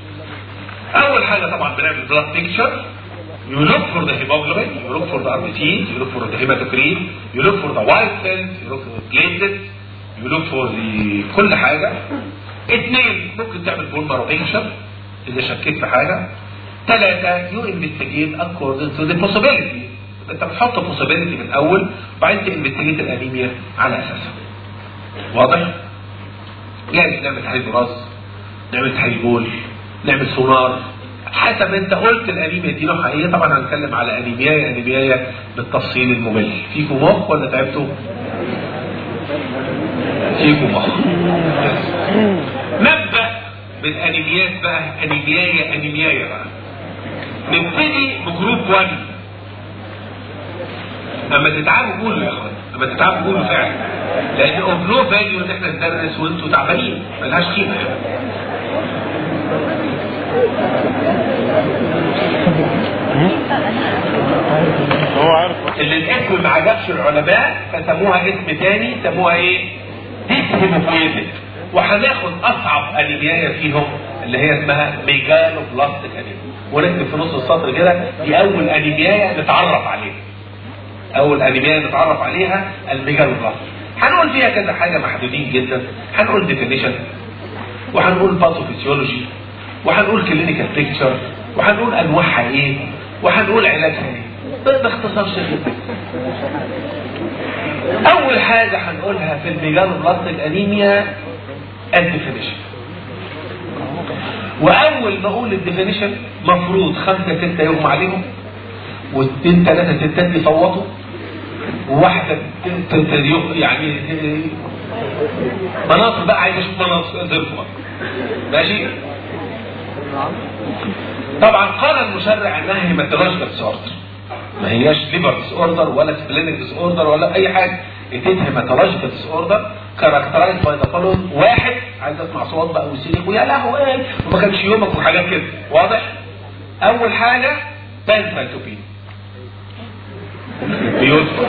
اول حاجه طبعا بنعمل blood picture You look for the hemoglobin, you look for the RBCs, you look for the hematocrit, you look for the white cells, you look for the platelets, you look for the كل حاجة. اثنين ممكن تعمل بون مارو بيكشر إذا شكيت في حاجة. ثلاثة you investigate according to the possibility. أنت بتحط possibility من الأول وبعدين تنفستيجيت الأنيميا على أساسها. واضح؟ يعني نعمل تحليل براس، نعمل تحليل بول، نعمل سونار، حسب انت قلت الانيميا دي نوعها ايه طبعا هنتكلم على انيميايا انيميايا بالتفصيل الممل فيكم مخ ولا تعبتوا فيكم مخ نبدا بالانيميات بقى انيميايا انيميايا بقى نبتدي بجروب 1 اما تتعبوا قولوا يا اخوان اما تتعبوا قولوا فعلا لان اوف نو فاليو ان احنا ندرس وانتوا تعبانين ملهاش قيمه يعني هو عارف اللي الاسم ما عجبش العلماء فسموها اسم تاني سموها ايه؟ ديسهيموفيزيك وهناخد اصعب انيميايا فيهم اللي هي اسمها ميجالو بلاستيك انيميا ونكتب في نص السطر كده دي اول انيميايا نتعرف عليها اول انيميايا نتعرف عليها الميجالو بلاستيك هنقول فيها كذا حاجه محدودين جدا هنقول ديفينيشن وهنقول باثوفيسيولوجي وهنقول كلينيكال بيكتشر وهنقول انواعها ايه وهنقول علاجها ايه باختصار شديد اول حاجه هنقولها في الميجانو بلاستيك انيميا الديفينيشن واول ما اقول الديفينيشن مفروض خمسه سته يغمى عليهم واثنين ثلاثه ستات يصوتوا وواحده ت- ت- يعني مناصر بقى عايز اشوف مناصركم ماشي طبعا قال المشرع انها هيماتولوجيكال ديس اوردر ما هياش ليفر ديس اوردر ولا سبلينك ديس اوردر ولا اي حاجه اتيت هيماتولوجيكال ديس اوردر كاركترايز باي ذا فولوينج واحد عايز اسمع صوت بقى وسيلك ويا لهوي ايه وما كانش يومك وحاجات كده واضح اول حاجه بانسايتوبين بيوسف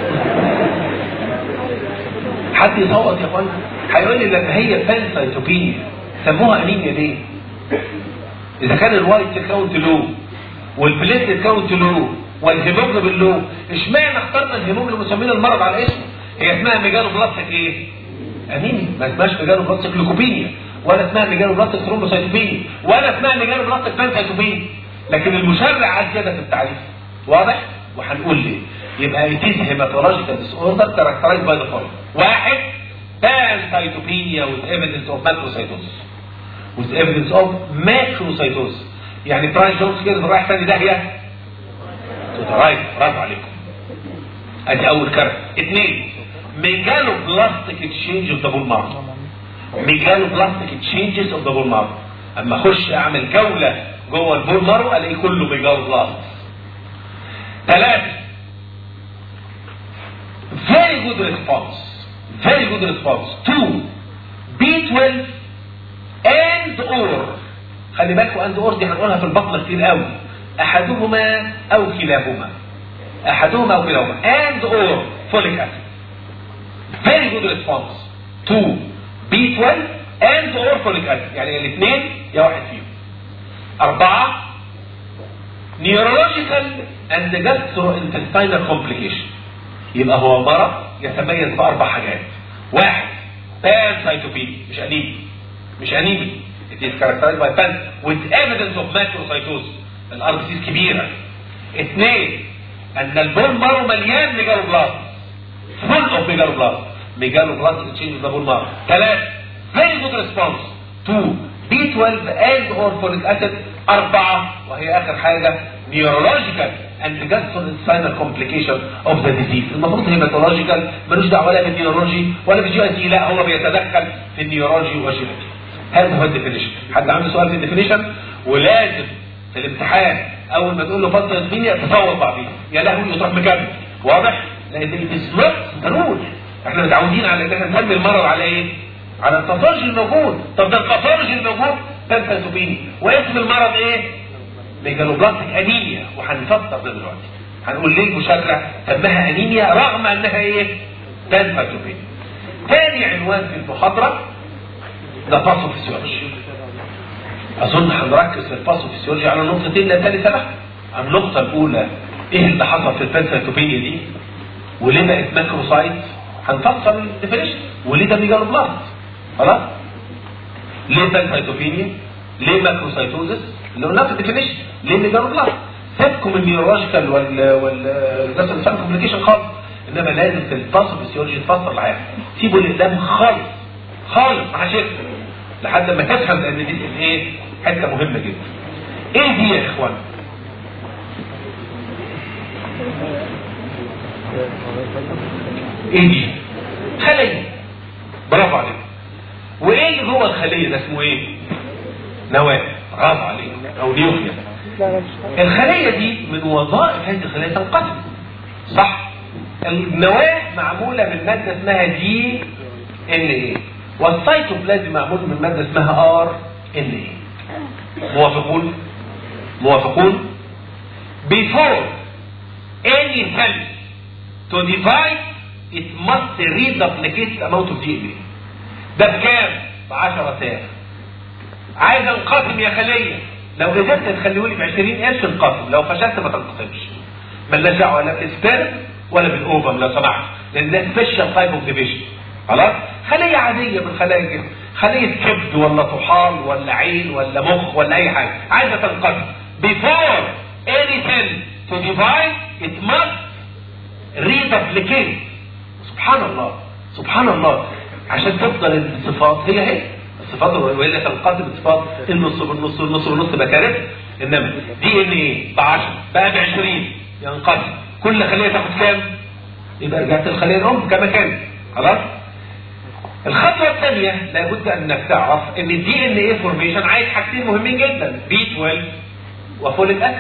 حد يصوت يا اخوانا هيقول لي لما هي بانسايتوبين سموها انيميا ليه؟ اذا كان الوايت كاونت لو والبليتلت كاونت لو والهيموجلوبين لو اشمعنى اخترنا الهيموجلوبين وسمينا المرض على اسمه؟ هي اسمها ميجانو بلاستيك ايه؟ انيميا ما اسمهاش ميجانو بلاستيك ليكوبينيا ولا اسمها ميجانو بلاستيك ثرومبوسايتوبينيا ولا اسمها ميجانو بلاستيك بانسايتوبينيا لكن المشرع عايز كده في التعريف واضح؟ وهنقول ليه؟ يبقى it is hematological disorder characterized by the following واحد pancytopenia with evidence of macrocytosis with evidence of macrocytosis يعني براين جونز كده في الرايح ثاني داهيه رايت برافو عليكم ادي اول كارت اثنين ميجالو بلاستيك تشينج اوف ذا بول مارو ميجالو بلاستيك تشينجز اوف ذا بول مارو اما اخش اعمل جوله جوه البول مارو الاقي كله ميجال بلاست ثلاثه very good response very good response two B12 and or خلي بالكوا and or دي هنقولها في البطن كتير قوي احدهما او كلاهما احدهما او كلاهما and or folic acid very good response to B12 and or folic acid يعني الاثنين يا واحد فيهم أربعة neurological and gastrointestinal complication يبقى هو مرض يتميز بأربع حاجات واحد pancytopenia مش أنيمي مش أنيمي it is characterized by pan with evidence of macrocytosis الأرض كبيرة اثنين أن البون مارو مليان ميجالو بلاست full of ميجالو بلاست ميجالو بلاست تشينج ذا بون مارو ثلاثة very good response to B12 and or folic acid أربعة وهي آخر حاجة neurological and gastrointestinal complication of the disease المفروض هيماتولوجيكال ملوش دعوة لا بالنيورولوجي ولا بالجي اي تي لا هو بيتدخل في النيورولوجي والجي اي تي هذا هو الديفينيشن حد عنده سؤال في الديفينيشن ولازم في الامتحان اول ما تقول له فضل الدنيا تصور بعضيه يا لهوي تروح مكمل واضح لان الاسلوب ضروري احنا متعودين على ان احنا نسمي المرض على ايه على الباثولوجي الموجود طب ده الباثولوجي الموجود بنفاسوبيني واسم المرض ايه ميجالوبلاستيك انيميا وهنفسر ده دلوقتي هنقول ليه المشاكله سماها انيميا رغم انها ايه بنفاسوبيني ثاني عنوان في المحاضره ده باثوفيسيولوجي اظن هنركز في الباثوفيسيولوجي على نقطتين لا ثالث لها النقطه الاولى ايه اللي حصل في البنفاسوبينيا دي وليه بقت ماكروسايت هنفسر الديفينيشن وليه ده ميجالوبلاست خلاص ليه بنفاسوبينيا ليه ماكروسايتوزس اللي قلناها في الديفينيشن ليه ميجالوبلاست سيبكم النيورولوجيكال وال وال كوميونيكيشن خالص انما لازم في الباثوفيسيولوجي تفسر الحياه سيبوا الاقلام خالص خالص ما حدش لحد ما تفهم ان دي ايه حته مهمه جدا ايه دي يا اخوان ايه دي خليه برافو عليك وايه اللي جوه الخليه ده اسمه ايه نواه برافو عليك او نيوكليا الخليه دي من وظائف هذه الخليه تنقسم صح النواه معموله من ماده اسمها دي ان ايه والسيتوبلازم معمول من ماده اسمها ار ان ايه موافقون موافقون before any cell to divide it must reduplicate the amount of DNA ده بكام؟ ب 10 ساعة عايز انقسم يا خلية لو قدرت تخليه لي ب 20 قرش انقسم لو فشلت ما تنقسمش مالناش دعوة لا بالسبيرم ولا بالاوفم لو سمحت لان ده سبيشال تايب اوف ديفيجن خلاص خلية عادية من خلايا الجسم خلية كبد ولا طحال ولا عين ولا مخ ولا اي حاجة عايزة تنقسم before any cell to divide it must reduplicate سبحان الله سبحان الله عشان تفضل الصفات هي هي الصفات والا تنقسم الصفات النص بالنص والنص بالنص تبقى كارثه انما دي ان ايه ب 10 بقى ب 20 ينقسم كل خليه تاخد كام؟ يبقى رجعت الخليه الام كما كانت خلاص؟ الخطوه الثانيه لابد انك تعرف ان الدي ان ايه فورميشن عايز حاجتين مهمين جدا بي 12 وفوليك اسيد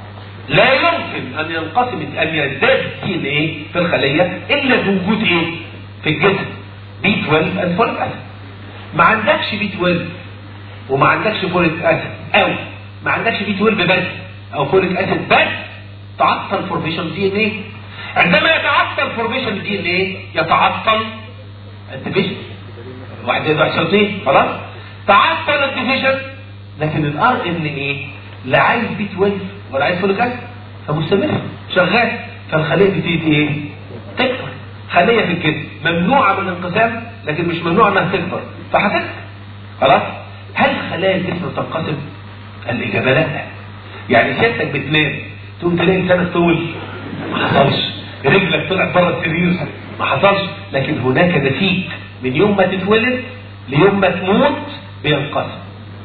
لا يمكن ان ينقسم ان يزداد الدي ان ايه في الخليه الا بوجود ايه؟ في الجسم بي 12 and فوليك اسيد ما عندكش بي 12 وما عندكش فوليك اسيد او ما عندكش بي 12 بس او فوليك اسيد بس تعطل فورميشن دي ان ايه عندما يتعطل فورميشن دي ان ايه يتعطل الديفيجن واحد زائد واحد شرطين خلاص تعطل الديفيجن لكن الار ان ايه لا عايز بي 12 ولا عايز فوليك اسيد فمستمر شغال فالخليه بتبتدي ايه تكبر خليه في الجسم ممنوعه من الانقسام لكن مش ممنوعه انها تكبر فهتكبر خلاص هل خلايا الجسم تنقسم الاجابه لا يعني سيادتك بتنام تقوم تلاقي لسانك طول ما حصلش رجلك طلعت بره السرير ما حصلش لكن هناك نسيج من يوم ما تتولد ليوم ما تموت بينقسم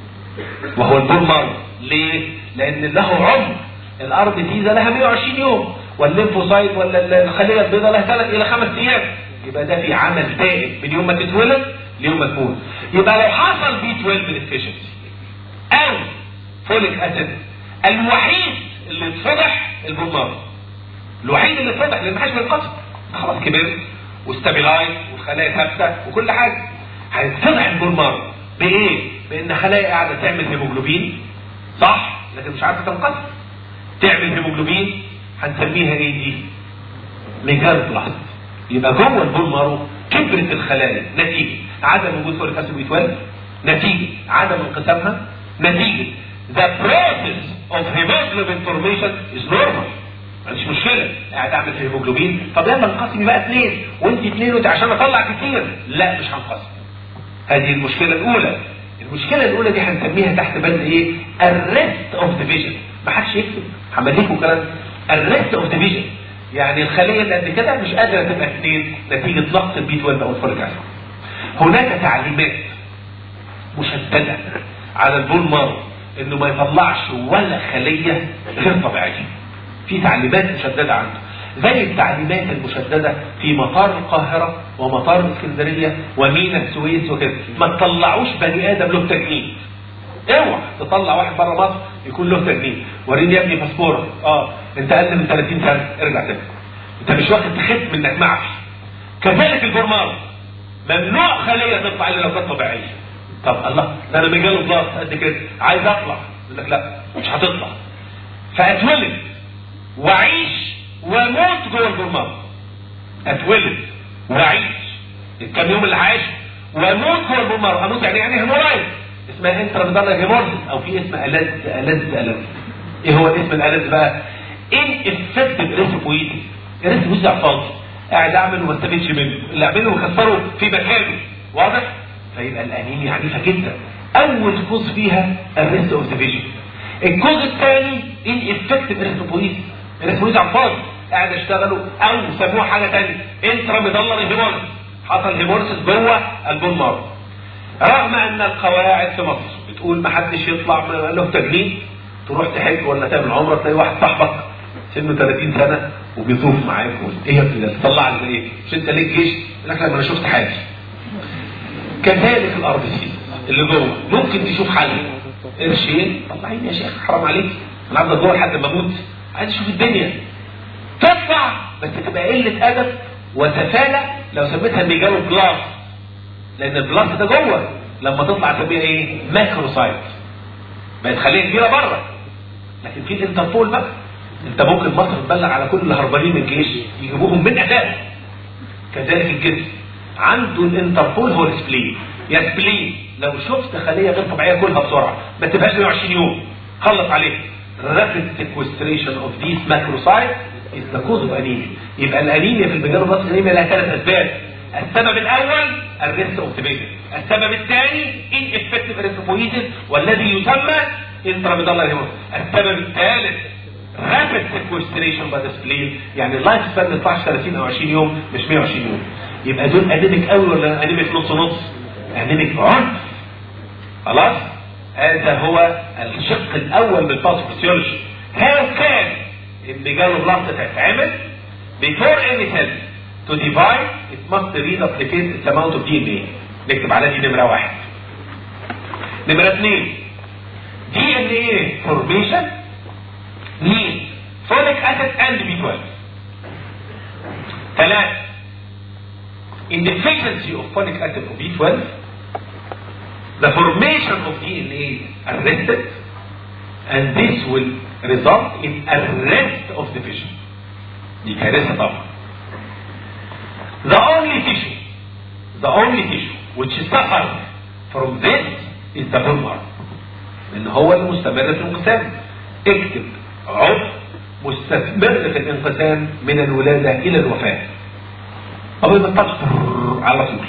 وهو البول مارو ليه؟ لان له عمر الارض دي لها 120 يوم والليمفوسايت ولا الخليه البيضاء لها ثلاث الى خمس ايام يبقى ده في عمل دائم من يوم ما تتولد ليوم ما تموت يبقى لو حصل بي 12 ديفيشنسي او فوليك اسيد الوحيد اللي اتفضح البلمار الوحيد اللي اتفضح لان ما حدش بينقسم خلاص كبر واستابيلايز والخلايا ثابته وكل حاجه هيتفضح البلمار بايه؟ بان خلايا قاعده تعمل هيموجلوبين صح لكن مش عارفه تنقسم تعمل هيموجلوبين هنسميها ايه دي؟ ميجال بلاست يبقى جوه البول مارو كبرت الخلايا نتيجه عدم وجود فوليك اسيد بي 12 نتيجه عدم انقسامها نتيجه the process of hemoglobin formation is normal ما عنديش مشكله قاعد اعمل في هيموجلوبين طب يلا انقسمي بقى اثنين وانت اثنين وانت عشان اطلع كتير لا مش هنقسم هذه المشكله الاولى المشكله الاولى دي هنسميها تحت بند ايه الريست اوف ديفيجن ما حدش يكتب هعمل لكم كلام الريست اوف ديفيجن يعني الخليه اللي قد كده مش قادره تبقى اثنين نتيجه نقص البي 12 او الفوليك اسيد هناك تعليمات مشدده على البول مارو انه ما يطلعش ولا خليه غير طبيعيه في تعليمات مشدده عنده زي التعليمات المشدده في مطار القاهره ومطار الاسكندريه ومينا السويس وكده ما تطلعوش بني ادم له تجنيد اوعى تطلع واحد بره مصر يكون له تجنيد وريني يا ابني باسبورك اه انت اقل من 30 سنه ارجع تاني انت مش واخد ختم انك معفي كذلك البرمار ممنوع خليه تطلع الا لو كانت طبيعيه طب الله ده انا مجاله بلاط قد كده عايز اطلع يقول لك لا مش هتطلع فاتولد واعيش واموت جوه البرمار اتولد واعيش الكام يوم اللي عايش واموت جوه البرمار اموت يعني يعني هيمورايد اسمها انترا هيموريز او في اسم الذ الذ الذ ايه هو الاسم الالذ بقى ان افكتيف ريسبويتي الريسبويتي ده فاضي قاعد اعمل وما استفدش منه اللي اعمله وكسره في مكانه واضح فيبقى الانيميا عنيفه جدا اول كوز فيها الريست اوف ديفيجن الكوز الثاني ان افكتيف ريسبويتي الريسبويتي على الفاضي قاعد اشتغلوا او سموها حاجه ثانيه انترا ميدلر هيموريز حصل هيموريز جوه البون مارو رغم ان القواعد في مصر بتقول ما حدش يطلع له تجنيد تروح تحج ولا تعمل عمره تلاقي واحد صاحبك سنه 30 سنه وبيطوف معاك ايه يا ابني ده تطلع لي ايه؟ مش انت ليك جيش؟ يقول لك لا ما انا شفت حاجه. كذلك الار بي سي اللي جوه ممكن تشوف حل قرشين طلعيني يا شيخ حرام عليك انا عايز جوه لحد ما اموت عايز اشوف الدنيا تطلع بس تبقى قله ادب وسفاله لو سميتها ميجالو بلاس لان البلاس ده جوه لما تطلع تسميها ايه؟ ماكروسايت بقت خليه كبيره بره لكن في الانتربول بقى انت ممكن مصر تبلغ على كل اللي هربانين من الجيش يجيبوهم من اساس كذلك الجسم عنده الانتربول هو السبلين يا سبلين لو شفت خليه غير طبيعيه كلها بسرعه ما تبقاش 120 يوم خلص عليها rapid sequestration of these macrocytes is the cause of anemia يبقى الانيميا في المجال الرأس الانيميا لها ثلاث اسباب السبب الاول الريست اوكتيفيشن السبب الثاني ineffective erythropoiesis والذي يسمى intramedullary hemorrhage السبب الثالث rapid sequestration by the spleen يعني اللايف سبان ما يطلعش 30 او 20 يوم مش 120 يوم يبقى دول انيميك قوي ولا انيميك نص نص انيميك عنف خلاص هذا هو الشق الاول من الباثوفيسيولوجي هاو كان الميجالوبلاست تتعمل before any cell to divide it must reduplicate its amount of DNA نكتب على دي نمرة واحد نمرة اثنين DNA formation needs folic acid and B12 ثلاثة in deficiency of folic acid or B12 the formation of DNA arrested and this will result in arrest of the vision دي كارثة طبعا the only tissue the only tissue which suffers from this is the bone marrow لان هو المستمر في الانقسام اكتب عضو مستمر في الانقسام من الولادة الى الوفاة طب ما على طول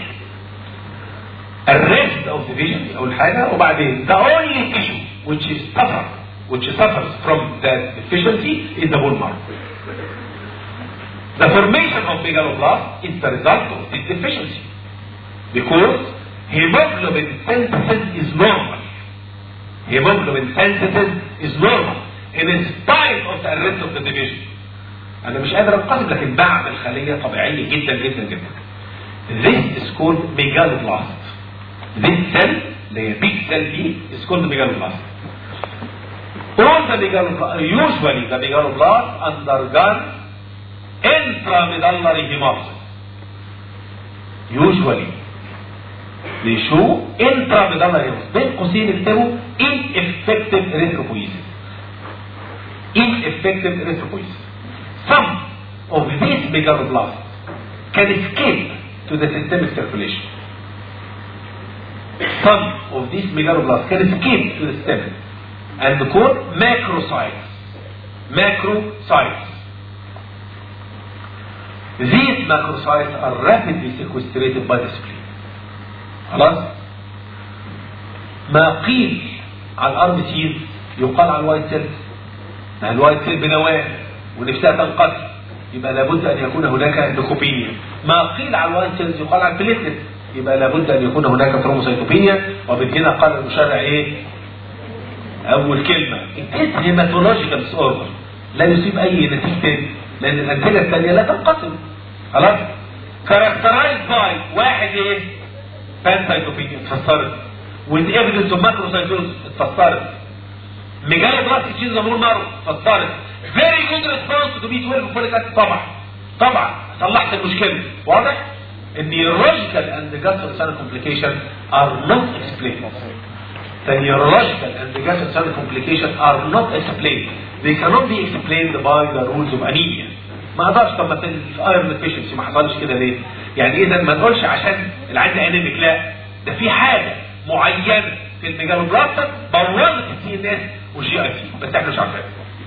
الريست اوف division اول حاجه وبعدين the only tissue which is suffer which suffers from that deficiency is the bone marrow the formation of megaloblast is the result of this deficiency because hemoglobin synthesis is normal hemoglobin synthesis is normal in spite of the arrest of the division انا مش قادر انقسم لكن بعمل خليه طبيعيه جدا جدا جدا this is called megaloblast This cell اللي هي big cell دي is called megaloblast. All the megaloblast, usually the megaloblast undergone intramedullary hemolysis. Usually they show intramedullary hemolysis. بين قوسين اكتبوا ineffective erythropoiesis. Ineffective erythropoiesis. Some of these megaloblasts can escape to the systemic circulation. Some of these megaloblasts can escape to the stem and called macrocytes. Macrocytes. These macrocytes are rapidly sequestrated by the spleen. خلاص؟ ما قيل على الار سيز يقال على الوايت سيلز. ما الوايت سيل بنواه ونفسها تنقسم يبقى لابد ان يكون هناك ليكوبينيا. ما قيل على الوايت سيلز يقال على البليتلت يبقى لابد ان يكون هناك ثرومبوسيتوبينيا ومن هنا قال المشرع ايه؟ اول كلمه it is hematological disorder لا يصيب اي نتيجه تاني لان الامثله الثانيه لا تنقسم خلاص characterized by واحد ايه بانسايتوبينيا اتفسرت with evidence of macrocytosis اتفسرت megaloblastic disease of marrow اتفسرت very good response to B12 folic acid طبعا طبعا صلحت المشكله واضح ان neurological and gastrointestinal complications are not explained the neurological and the gastrointestinal complications are not explained. They cannot be explained by the rules of anemia. ما اقدرش طب مثلا الايرون ديفيشنسي ما حصلش كده ليه؟ يعني اذا ما نقولش عشان العند انيميك لا ده في حاجه معينه في الميجالوبلاستر بوظت السي ان اس والجي اي سي بس احنا مش عارفين.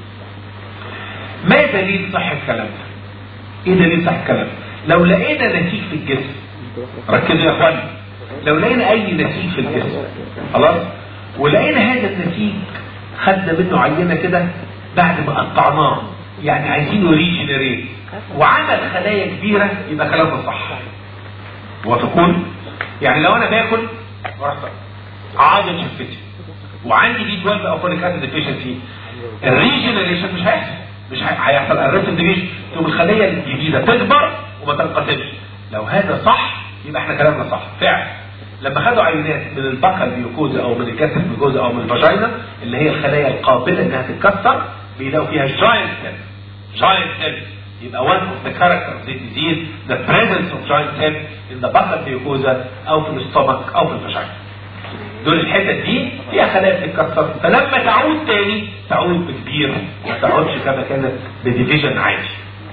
ما دليل صحه الكلام ده؟ ايه دليل صحه الكلام ده؟ لو لقينا نسيج في الجسم ركزوا يا اخوانا لو لقينا اي نسيج في الجسم خلاص ولقينا هذا النسيج خدنا منه عينه كده بعد ما قطعناه يعني عايزينه ريجنريت وعمل خلايا كبيره يبقى كلامنا صح وتكون يعني لو انا باكل عاضل شفتي وعندي بي 12 او فوليك اسيد ديفيشنسي الريجنريشن مش هيحصل مش هي- هيحصل الريتم ديفيشن تقوم الخليه الجديده تكبر وما تنقسمش لو هذا صح يبقى احنا كلامنا صح فعلا لما خدوا عينات من البقر بيوكوزا او من الجسد بيوكوزا او من الفاجينا اللي هي الخلايا القابله انها تتكسر بيلاقوا فيها جاينت سيلز جاينت سيلز يبقى one of the characters of this disease the presence of giant cells in the buccal mucosa او في الاستومك او في الفاجينا دول الحتت دي فيها خلايا بتتكسر فلما تعود تاني تعود بكبير ما تعودش كما كانت بديفيجن عادي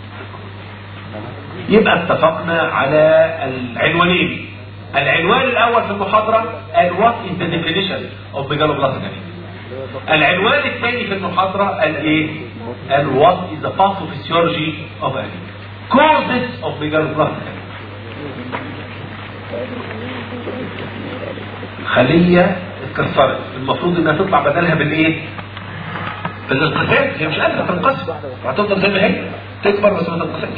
يبقى اتفقنا على العنوانين العنوان الاول في المحاضره قال what is the definition of megaloblastic anemia العنوان الثاني في المحاضره قال ايه قال what is the pathophysiology of anemia causes of megaloblastic anemia خليه اتكسرت المفروض انها تطلع بدلها بالايه بالانقسام هي مش قادره تنقسم وهتفضل زي ما هي تكبر بس ما تنقسمش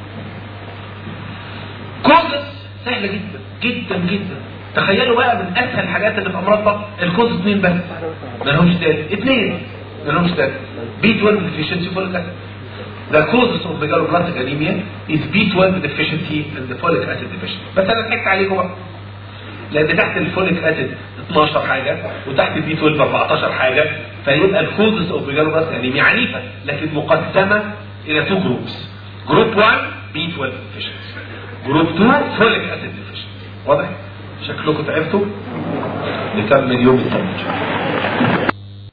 كوزس سهله جدا جدا جدا تخيلوا بقى من اسهل الحاجات اللي في امراض بطن الكوز اثنين بس ما لهمش تالت اثنين ما لهمش تالت بي 12 deficiency folic acid The causes of megaloblastic anemia is B12 deficiency and the folic acid deficiency بس انا ضحكت عليكم بقى لان تحت الفوليك اسيد 12 حاجه وتحت البي 12 14 حاجه فيبقى الكوزز اوف ميجالوبلاست انيميا عنيفه لكن مقسمه الى تو جروبس جروب 1 بي 12 ديفيشنسي جروب 2 فوليك اسيد ديفيشنسي واضح؟ شكلكم تعبتوا نكمل يوم الثاني